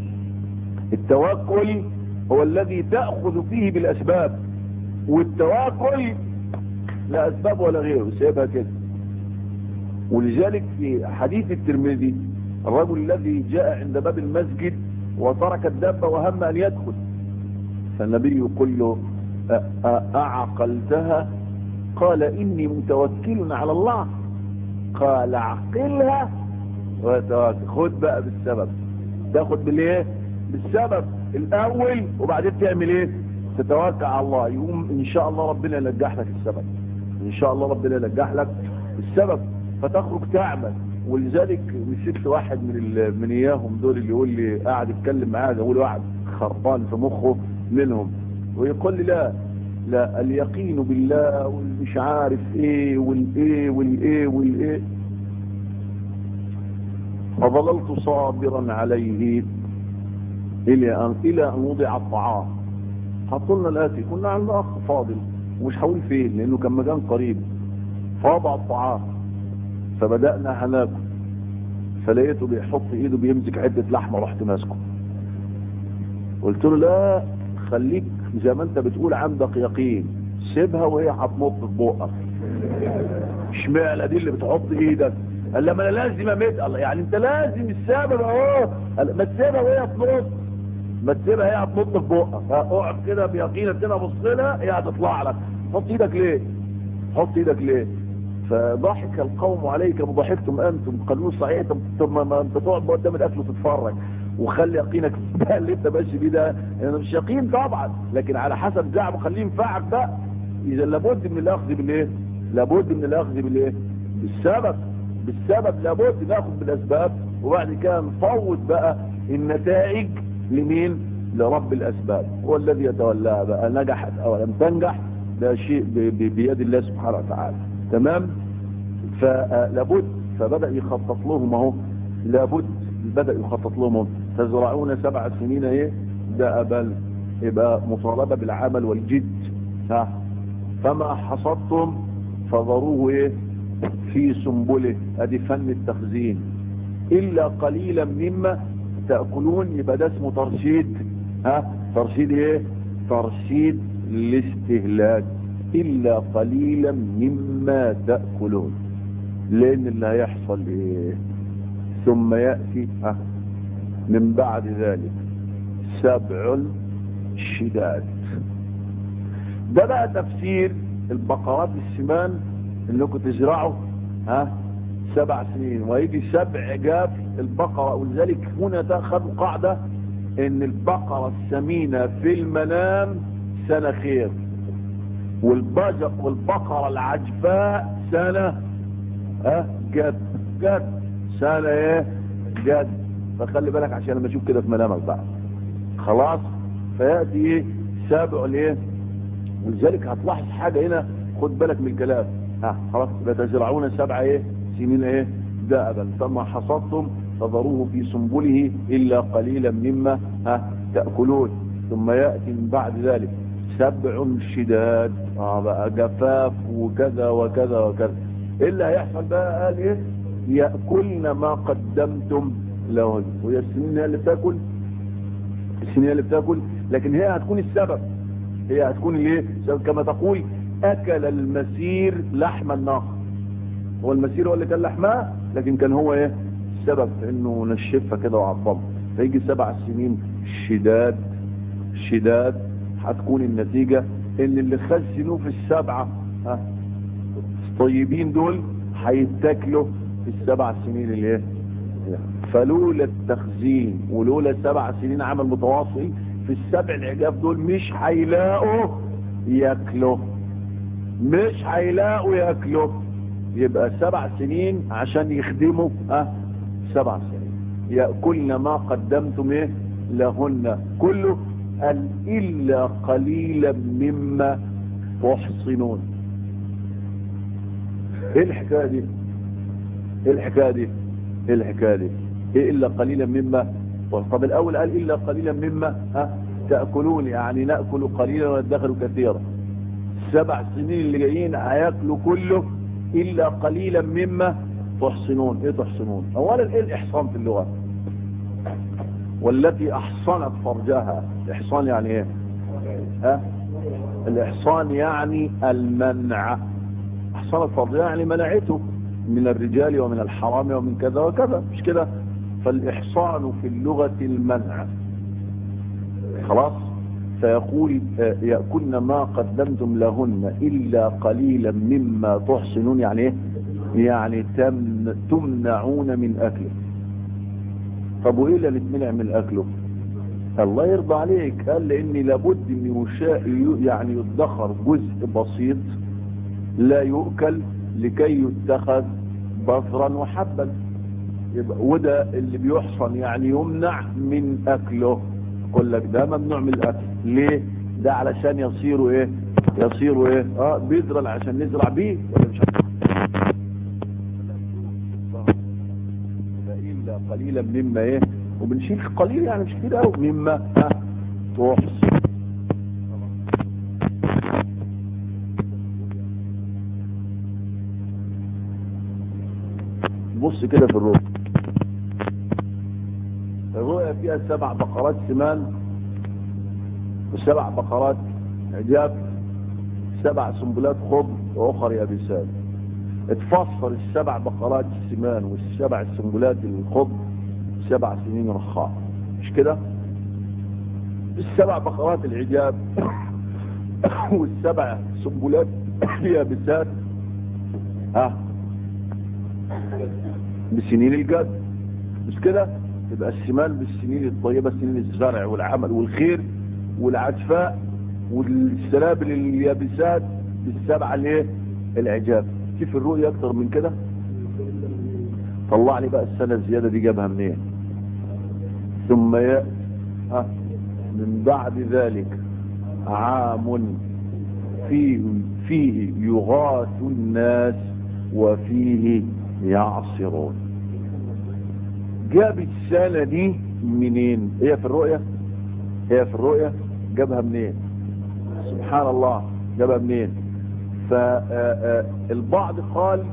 التوكل هو الذي تأخذ فيه بالأسباب والتواكل لا أسباب ولا غيره سيبها كده ولذلك في حديث الترمذي الرجل الذي جاء عند باب المسجد وترك الدابة وهم أن يدخل فالنبي يقول له أعقلتها قال إني متوكل على الله قال عقلها وتواكل خد بقى بالسبب تاخد بالايه بالسبب الاول وبعدين تعمل ايه تتوكل على الله يقوم ان شاء الله ربنا ينجح لك السبب ان شاء الله ربنا ينجح لك السبب فتخرج تعمل ولذلك مسكت واحد من ال... من اياهم دول اللي يقول لي قاعد يتكلم معاه يقول واحد خربان في مخه منهم ويقول لي لا لا اليقين بالله والمش عارف ايه والايه والايه والايه فظللت صابرا عليه الى ان الى ان وضع الطعام حطوا لنا الاتي كنا عند اخ فاضل ومش هقول فين لانه كان مكان قريب فوضع الطعام فبدأنا هناكل فلقيته بيحط ايده بيمسك عدة لحمة رحت ماسكه قلت له لا خليك زي ما انت بتقول عندك يقين سيبها وهي هتنط في بقك اشمعنى دي اللي بتحط ايدك قال لما انا لازم امد الله يعني انت لازم السبب اهو قال ما تسيبها وهي تنط ما تسيبها هي هتنط في بقك اقعد كده بيقينك كده بص لها هي هتطلع لك حط ايدك ليه حط ايدك ليه فضحك القوم عليك كما ضحكتم انتم قالوا صحيح ثم ما انت تقعد قدام الاكل وتتفرج وخلي يقينك ده اللي انت ماشي بيه ده يعني مش يقين طبعا لكن على حسب زعمه خليه ينفعك بقى اذا لابد من الاخذ بالايه لابد من الاخذ بالايه بالسبب بالسبب لابد ناخذ بالاسباب وبعد كده نفوت بقى النتائج لمين لرب الاسباب هو الذي يتولاها بقى نجحت او لم تنجح ده شيء بيد الله سبحانه وتعالى تمام فلابد فبدأ يخطط لهم اهو لابد بدأ يخطط لهم تزرعون سبع سنين ايه ده أبل يبقى مطالبة بالعمل والجد ها فما حصدتم فضروه ايه في سنبله ادي فن التخزين الا قليلا مما تأكلون يبقى ده اسمه ترشيد ها ترشيد ايه ترشيد الاستهلاك إلا قليلا مما تأكلون لأن اللي هيحصل إيه ثم يأتي ها من بعد ذلك سبع شداد ده بقى تفسير البقرات السمان انكم تزرعوا ها سبع سنين ويجي سبع جاف البقرة ولذلك هنا تأخذ قاعدة ان البقرة السمينة في المنام سنة خير والبجر والبقرة العجفاء سنة ها جد جد سنة ايه جد فخلي بالك عشان لما اشوف كده في منامك بقى خلاص فيأتي ايه سابع الايه ولذلك هتلاحظ حاجة هنا خد بالك من الكلام ها خلاص تزرعون سبع ايه سنين ايه دأبا فما حصدتم فذروه في سنبله إلا قليلا مما ها تأكلون ثم يأتي من بعد ذلك سبع شداد اه بقى جفاف وكذا وكذا وكذا ايه اللي هيحصل بقى قال ايه يأكلن ما قدمتم لهن وهي السنين هي اللي بتاكل السنين هي اللي بتاكل لكن هي هتكون السبب هي هتكون الايه كما تقول اكل المسير لحم الناقه هو المسير هو اللي كان لحمها لكن كان هو ايه السبب في انه نشفها كده وعظمها فيجي سبع سنين شداد شداد هتكون النتيجة ان اللي خزنوه في السبعة ها الطيبين دول هيتاكلوا في السبع سنين اللي ايه فلولا التخزين ولولا السبع سنين عمل متواصل في السبع العجاف دول مش هيلاقوا ياكلوا مش هيلاقوا ياكلوا يبقى سبع سنين عشان يخدموا ها سبع سنين يأكلن ما قدمتم ايه لهن كله قال إلا قليلا مما تحصنون ايه الحكاية دي ايه الحكاية دي ايه الحكاية دي ايه إلا قليلا مما طب الأول قال إلا قليلا مما ها تأكلون يعني نأكل قليلا وندخل كثيرا سبع سنين اللي جايين هياكلوا كله إلا قليلا مما تحصنون ايه تحصنون اولا ايه الاحصان في اللغة والتي احصنت فرجها الاحصان يعني ايه ها الاحصان يعني المنع احصنت فرجها يعني منعته من الرجال ومن الحرام ومن كذا وكذا مش كده فالاحصان في اللغة المنع خلاص فيقول يأكلن ما قدمتم لهن إلا قليلا مما تحصنون يعني ايه يعني تمنعون من أكله طب وايه اللي نتمنع من اكله الله يرضى عليك قال لان لابد ان يشاء يعني يدخر جزء بسيط لا يؤكل لكي يتخذ بصرا وحبا يبقى وده اللي بيحصن يعني يمنع من اكله يقول لك ده ممنوع من الاكل ليه ده علشان يصيروا ايه يصيروا ايه اه بيذرل عشان نزرع بيه ولا مش الا قليلا مما ايه وبنشيل قليل يعني مش كتير قوي مما ها تحصي بص كده في الرؤيا الرؤيا فيها سبع بقرات سمان وسبع بقرات عجاب سبع سنبلات خضر واخر يابسات اتفصل السبع بقرات السمان والسبع السنبلات الخضر سبع سنين رخاء مش كده السبع بقرات العجاب والسبع سنبلات اليابسات ها بسنين الجد مش كده يبقى السمان بالسنين الطيبة سنين الزرع والعمل والخير والعجفاء والسلابل اليابسات بالسبعة الايه العجاب كيف الرؤية اكتر من كده طلع لي بقى السنة الزيادة دي جابها منين ثم يأتي ها من بعد ذلك عام فيه, فيه يغاث الناس وفيه يعصرون جاب السنة دي منين هي في الرؤية هي في الرؤية جابها منين سبحان الله جابها منين فالبعض قال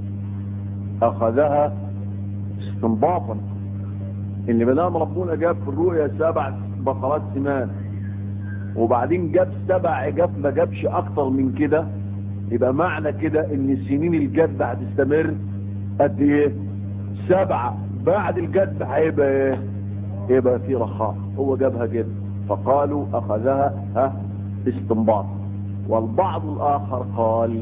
اخذها استنباطا ان مدام ربنا جاب في الرؤيا سبع بقرات سمان وبعدين جاب سبع عجاف ما جابش اكتر من كده يبقى معنى كده ان السنين الجد هتستمر قد ايه سبعة بعد الجد هيبقى ايه يبقى في رخاء هو جابها كده فقالوا اخذها ها استنباط والبعض الاخر قال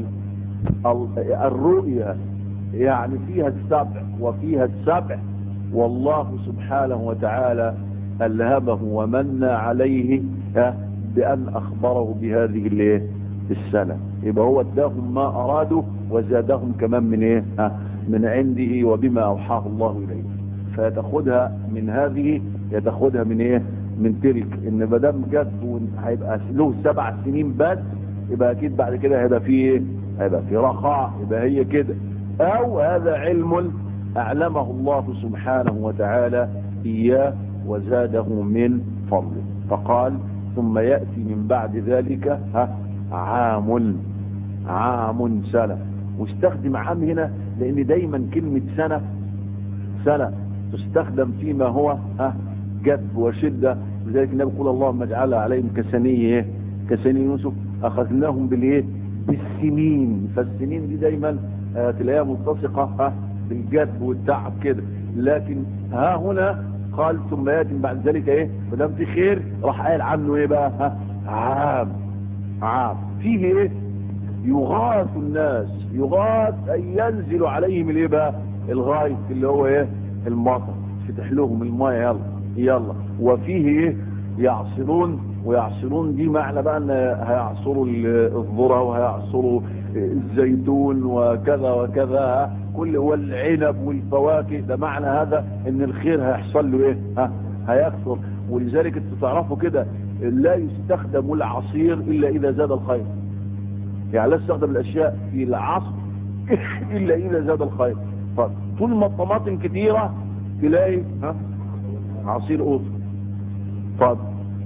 الرؤيا يعني فيها السبع وفيها السبع والله سبحانه وتعالى ألهمه ومن عليه بأن أخبره بهذه الايه السنة يبقى هو اداهم ما أرادوا وزادهم كمان من إيه من عنده وبما أوحاه الله إليه فيتاخدها من هذه يتاخدها من إيه من تلك إن مدام جد هيبقى له سبع سنين بس يبقى أكيد بعد كده هيبقى فيه إيه هيبقى فيه رخاء يبقى هي كده أو هذا علم أعلمه الله سبحانه وتعالى إياه وزاده من فضله فقال ثم يأتي من بعد ذلك ها عام عام سنة واستخدم عام هنا لأن دايما كلمة سنة سنة تستخدم فيما هو ها جد وشدة لذلك النبي يقول اللهم اجعلها عليهم كسنية كسنية يوسف أخذناهم بالإيه بالسنين فالسنين دي دايما تلاقيها ملتصقة ها بالجد والتعب كده لكن ها هنا قال ثم ياتي بعد ذلك ايه ما دام في خير راح قال عنه ايه بقى ها عام عام فيه ايه يغاث الناس يغاث اي ينزل عليهم الايه بقى الغايث اللي هو ايه المطر فتح لهم الماء يلا يلا وفيه ايه يعصرون ويعصرون دي معنى بقى ان هيعصروا الذره وهيعصروا الزيتون وكذا وكذا كل والعنب والفواكه ده معنى هذا ان الخير هيحصل له ايه ها هيكثر ولذلك انتوا تعرفوا كده لا يستخدم العصير الا اذا زاد الخير يعني لا يستخدم الاشياء في العصر الا اذا زاد الخير طول ما الطماطم كتيرة تلاقي ها عصير قوط طب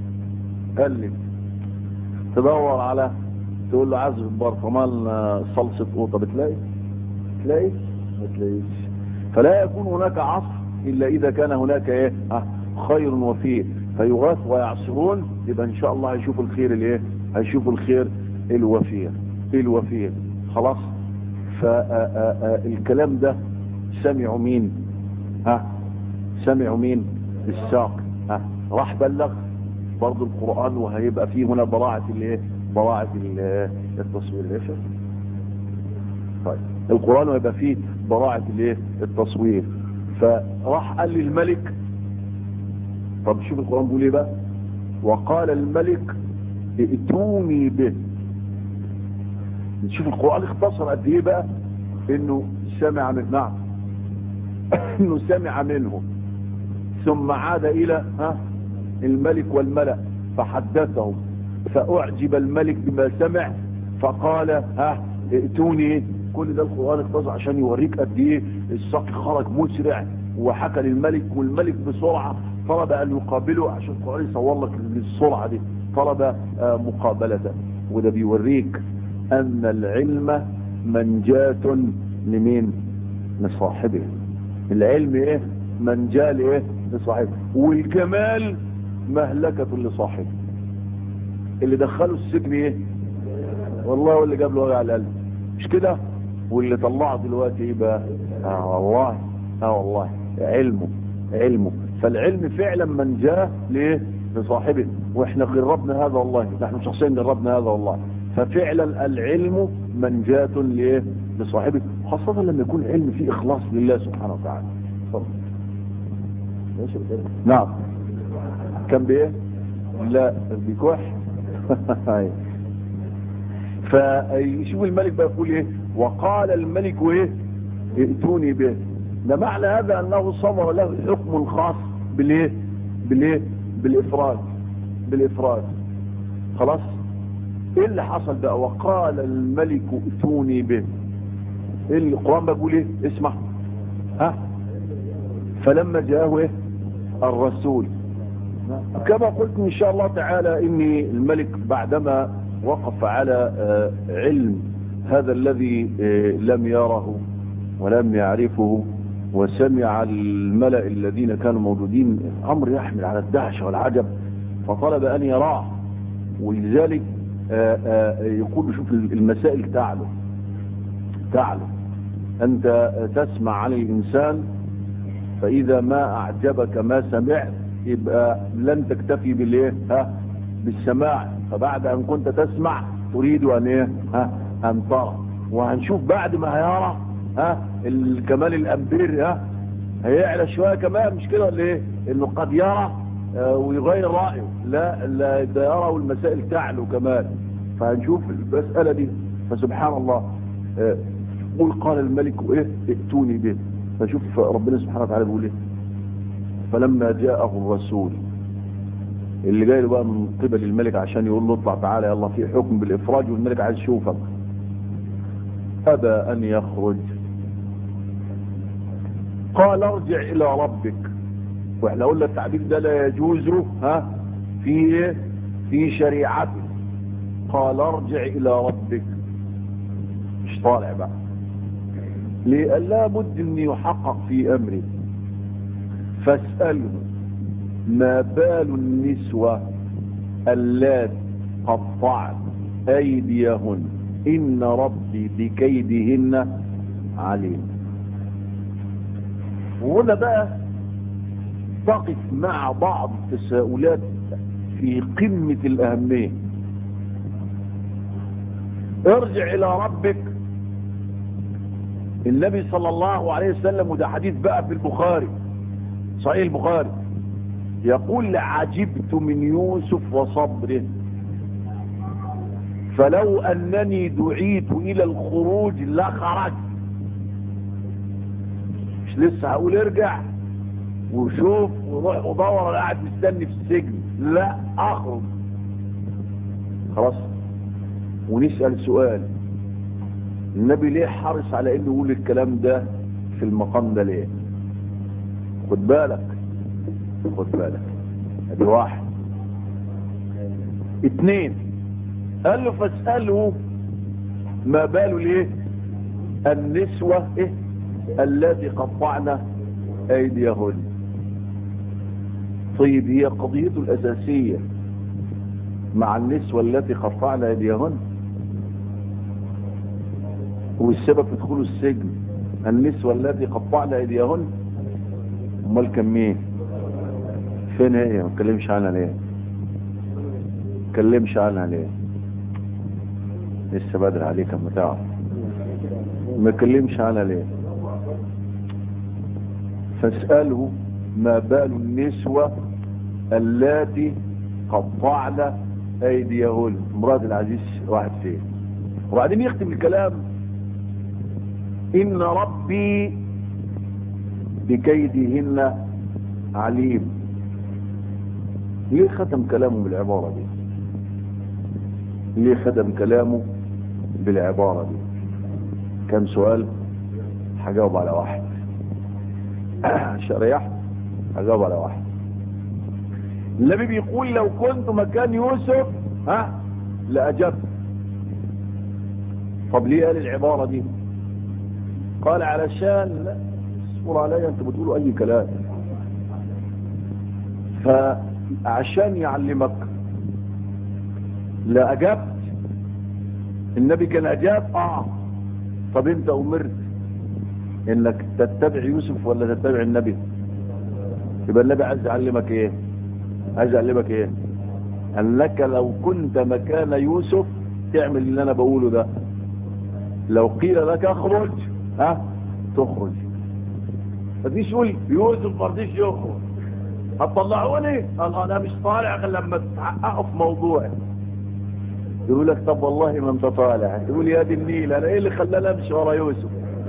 قلب تدور على تقول له عزف برطمان صلصة قوطة بتلاقي تلاقي ما تلاقيش فلا يكون هناك عصر إلا إذا كان هناك إيه ها خير وفيه فيغاث ويعصرون يبقى إن شاء الله هيشوفوا الخير الإيه هيشوفوا الخير الوفير الوفير خلاص فالكلام ده سمعوا مين ها سمعوا مين الساق ها راح بلغ برضو القرآن وهيبقى فيه هنا براعة الايه براعة التصوير ليش طيب القرآن ويبقى فيه براعة الايه التصوير فراح قال للملك طب شوف القرآن بيقول ايه بقى وقال الملك ائتوني به نشوف القرآن اختصر قد ايه بقى انه سمع من نعم انه سمع منه ثم عاد الى ها الملك والملأ فحدثهم فاعجب الملك بما سمع فقال ها ائتوني كل ده القرآن اختصر عشان يوريك قد ايه الساقي خرج مسرع وحكى للملك والملك بسرعة طلب ان يقابله عشان القرآن يصور لك السرعة دي طلب آه مقابلة وده بيوريك ان العلم منجاة لمين لصاحبه العلم ايه منجاة لايه لصاحبه والكمال مهلكة لصاحبه اللي دخله السجن ايه والله واللي جاب له وجع القلب مش كده واللي طلعه دلوقتي ايه بقى اه والله اه والله علمه علمه فالعلم فعلا منجاه ليه لصاحبه واحنا جربنا هذا والله نحن شخصيا جربنا هذا والله ففعلا العلم منجاة ليه لصاحبه خاصة لما يكون علم فيه اخلاص لله سبحانه وتعالى نعم كان بايه لا بكح فيشوف الملك بقى يقول ايه وقال الملك ايه ائتوني به ده معنى هذا انه صبر له الحكم الخاص بالايه بالايه بالافراد بالافراد خلاص ايه اللي حصل بقى وقال الملك ائتوني به ايه اللي القران بيقول ايه اسمع ها فلما جاءه ايه الرسول كما قلت ان شاء الله تعالى اني الملك بعدما وقف على علم هذا الذي لم يره ولم يعرفه وسمع الملأ الذين كانوا موجودين امر يحمل على الدهشة والعجب فطلب ان يراه ولذلك يقول شوف المسائل تعلو تعلو انت تسمع عن الانسان فاذا ما اعجبك ما سمعت يبقى لن تكتفي بالايه ها بالسماع فبعد ان كنت تسمع تريد ان ايه ها ان ترى وهنشوف بعد ما هيرى ها الكمال الامبير ها هيعلى شويه كمان مش كده ولا ايه انه قد يرى آه ويغير رايه لا لا ده يرى والمسائل تعلو كمان فهنشوف المساله دي فسبحان الله آه قل قال الملك ايه ائتوني به فشوف ربنا سبحانه وتعالى بيقول ايه فلما جاءه الرسول اللي جاي له بقى من قبل الملك عشان يقول له اطلع تعالى يلا في حكم بالافراج والملك عايز يشوفك ابى ان يخرج قال ارجع الى ربك واحنا قلنا التعبير ده لا يجوز ها في في شريعته قال ارجع الى ربك مش طالع بقى لأن لابد ان يحقق في امري فاسأله ما بال النسوة اللات قطعت ايديهن ان ربي بكيدهن عليم وهنا بقى تقف مع بعض التساؤلات في قمة الاهمية ارجع الى ربك النبي صلى الله عليه وسلم وده حديث بقى في البخاري صحيح البخاري يقول عجبت من يوسف وصبره فلو انني دعيت الى الخروج لخرجت مش لسه هقول ارجع وشوف وروح ودور انا قاعد مستني في السجن لا اخرج خلاص ونسأل سؤال النبي ليه حرص على انه يقول الكلام ده في المقام ده ليه خد بالك خد بالك ادي واحد اتنين قال له فاسأله ما باله ليه النسوة ايه التي قطعنا ايديهن طيب هي قضيته الاساسية مع النسوة التي قطعنا ايديهن والسبب في دخول السجن النسوة التي قطعنا ايديهن امال كان مين فين هي ما تكلمش عنها ليه ما تكلمش عنها ليه لسه بدري عليك اما تعرف ما تكلمش عنها ليه فاسأله ما بال النسوة اللاتي قطعن ايديهن مراد العزيز واحد فين وبعدين يختم الكلام ان ربي بكيدهن عليم ليه ختم كلامه بالعبارة دي ليه ختم كلامه بالعبارة دي كان سؤال هجاوب على واحد شريح هجاوب على واحد النبي بيقول لو كنت مكان يوسف ها لأجبت طب ليه قال العبارة دي قال علشان لا اصبر عليا انت بتقولوا اي كلام فعشان يعلمك لا اجبت النبي كان اجاب اه طب انت امرت انك تتبع يوسف ولا تتبع النبي يبقى النبي عايز يعلمك ايه عايز يعلمك ايه انك لو كنت مكان يوسف تعمل اللي انا بقوله ده لو قيل لك اخرج ها تخرج فتيجي تقول يوسف ما رضيش يخرج هتطلعوني قال انا مش طالع غير لما تحققوا في موضوعي يقول لك طب والله ما انت طالع يقول يا دي النيل انا ايه اللي خلاني امشي ورا يوسف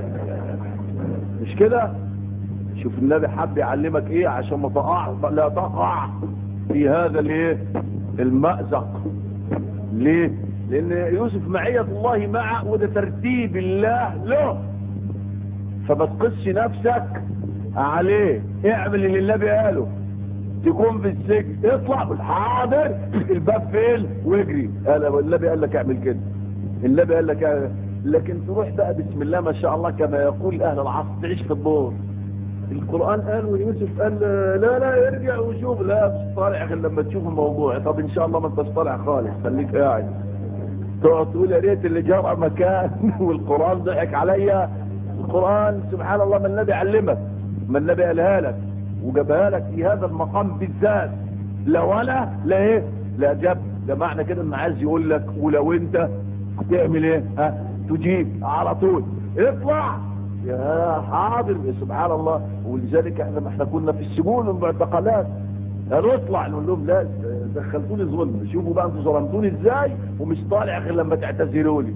مش كده شوف النبي حب يعلمك ايه عشان ما تقع لا تقع في هذا الايه المأزق ليه لان يوسف معية الله معه وده ترتيب الله له فما تقصش نفسك عليه اعمل اللي النبي قاله تكون في السجن اطلع بالحاضر الباب فين واجري قال النبي قال لك اعمل كده النبي قال لك اعمل. لكن تروح بقى بسم الله ما شاء الله كما يقول اهل العصر تعيش في الدور القرآن قال ويوسف قال لا لا ارجع وشوف لا مش طالع غير لما تشوف الموضوع طب ان شاء الله ما انتش طالع خالص خليك قاعد تقعد تقول يا ريت اللي جرى مكان والقرآن ضحك عليا القرآن سبحان الله ما النبي علمك ما النبي قالها لك وجابها لك في هذا المقام بالذات لو انا لا ايه لا جاب ده معنى كده ان عايز يقول لك ولو انت هتعمل ايه ها تجيب على طول اطلع يا حاضر سبحان الله ولذلك احنا ما احنا كنا في السجون والمعتقلات هنطلع نقول لهم لا دخلتوني ظلم شوفوا بقى انتوا ظلمتوني ازاي ومش طالع غير لما تعتذروا لي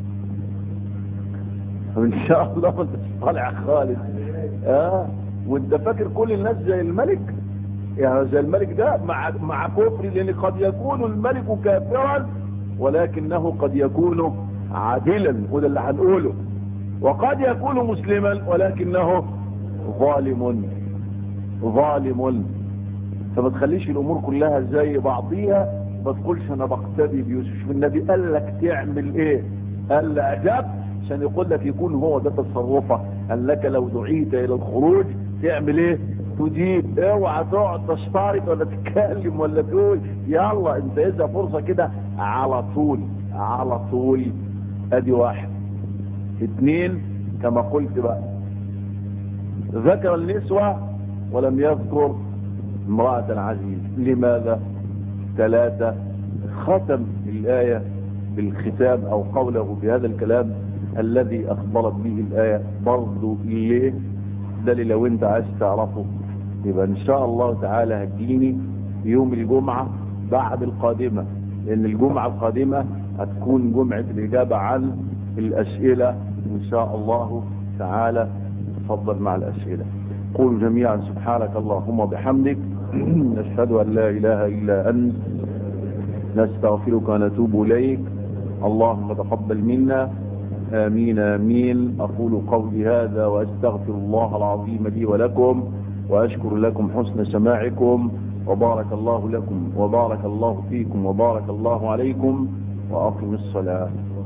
ان شاء الله ما انتش طالع خالص اه وانت فاكر كل الناس زي الملك يعني زي الملك ده مع مع كفر لان قد يكون الملك كافرا ولكنه قد يكون عادلا وده اللي هنقوله وقد يكون مسلما ولكنه ظالم ظالم فما تخليش الامور كلها زي بعضيها ما تقولش انا بقتدي بيوسف النبي قال لك تعمل ايه قال لا اجاب عشان يقول لك يكون هو ده تصرفه قال لك لو دعيت الى الخروج تعمل ايه تجيب اوعى تقعد تشترط ولا تتكلم ولا تقول يلا انت اذا فرصة كده على طول على طول ادي واحد اثنين كما قلت بقى ذكر النسوة ولم يذكر امرأة العزيز لماذا ثلاثة ختم الآية بالختام او قوله بهذا الكلام الذي اخبرت به الآية برضو ليه ده اللي لو انت عايز تعرفه يبقى ان شاء الله تعالى هتجيني يوم الجمعة بعد القادمة لان الجمعة القادمة هتكون جمعة الاجابة عن الاسئلة ان شاء الله تعالى تفضل مع الاسئلة قولوا جميعا سبحانك اللهم وبحمدك نشهد ان لا اله الا انت نستغفرك ونتوب اليك اللهم تقبل منا آمين آمين أقول قولي هذا وأستغفر الله العظيم لي ولكم وأشكر لكم حسن سماعكم وبارك الله لكم وبارك الله فيكم وبارك الله عليكم وأقم الصلاة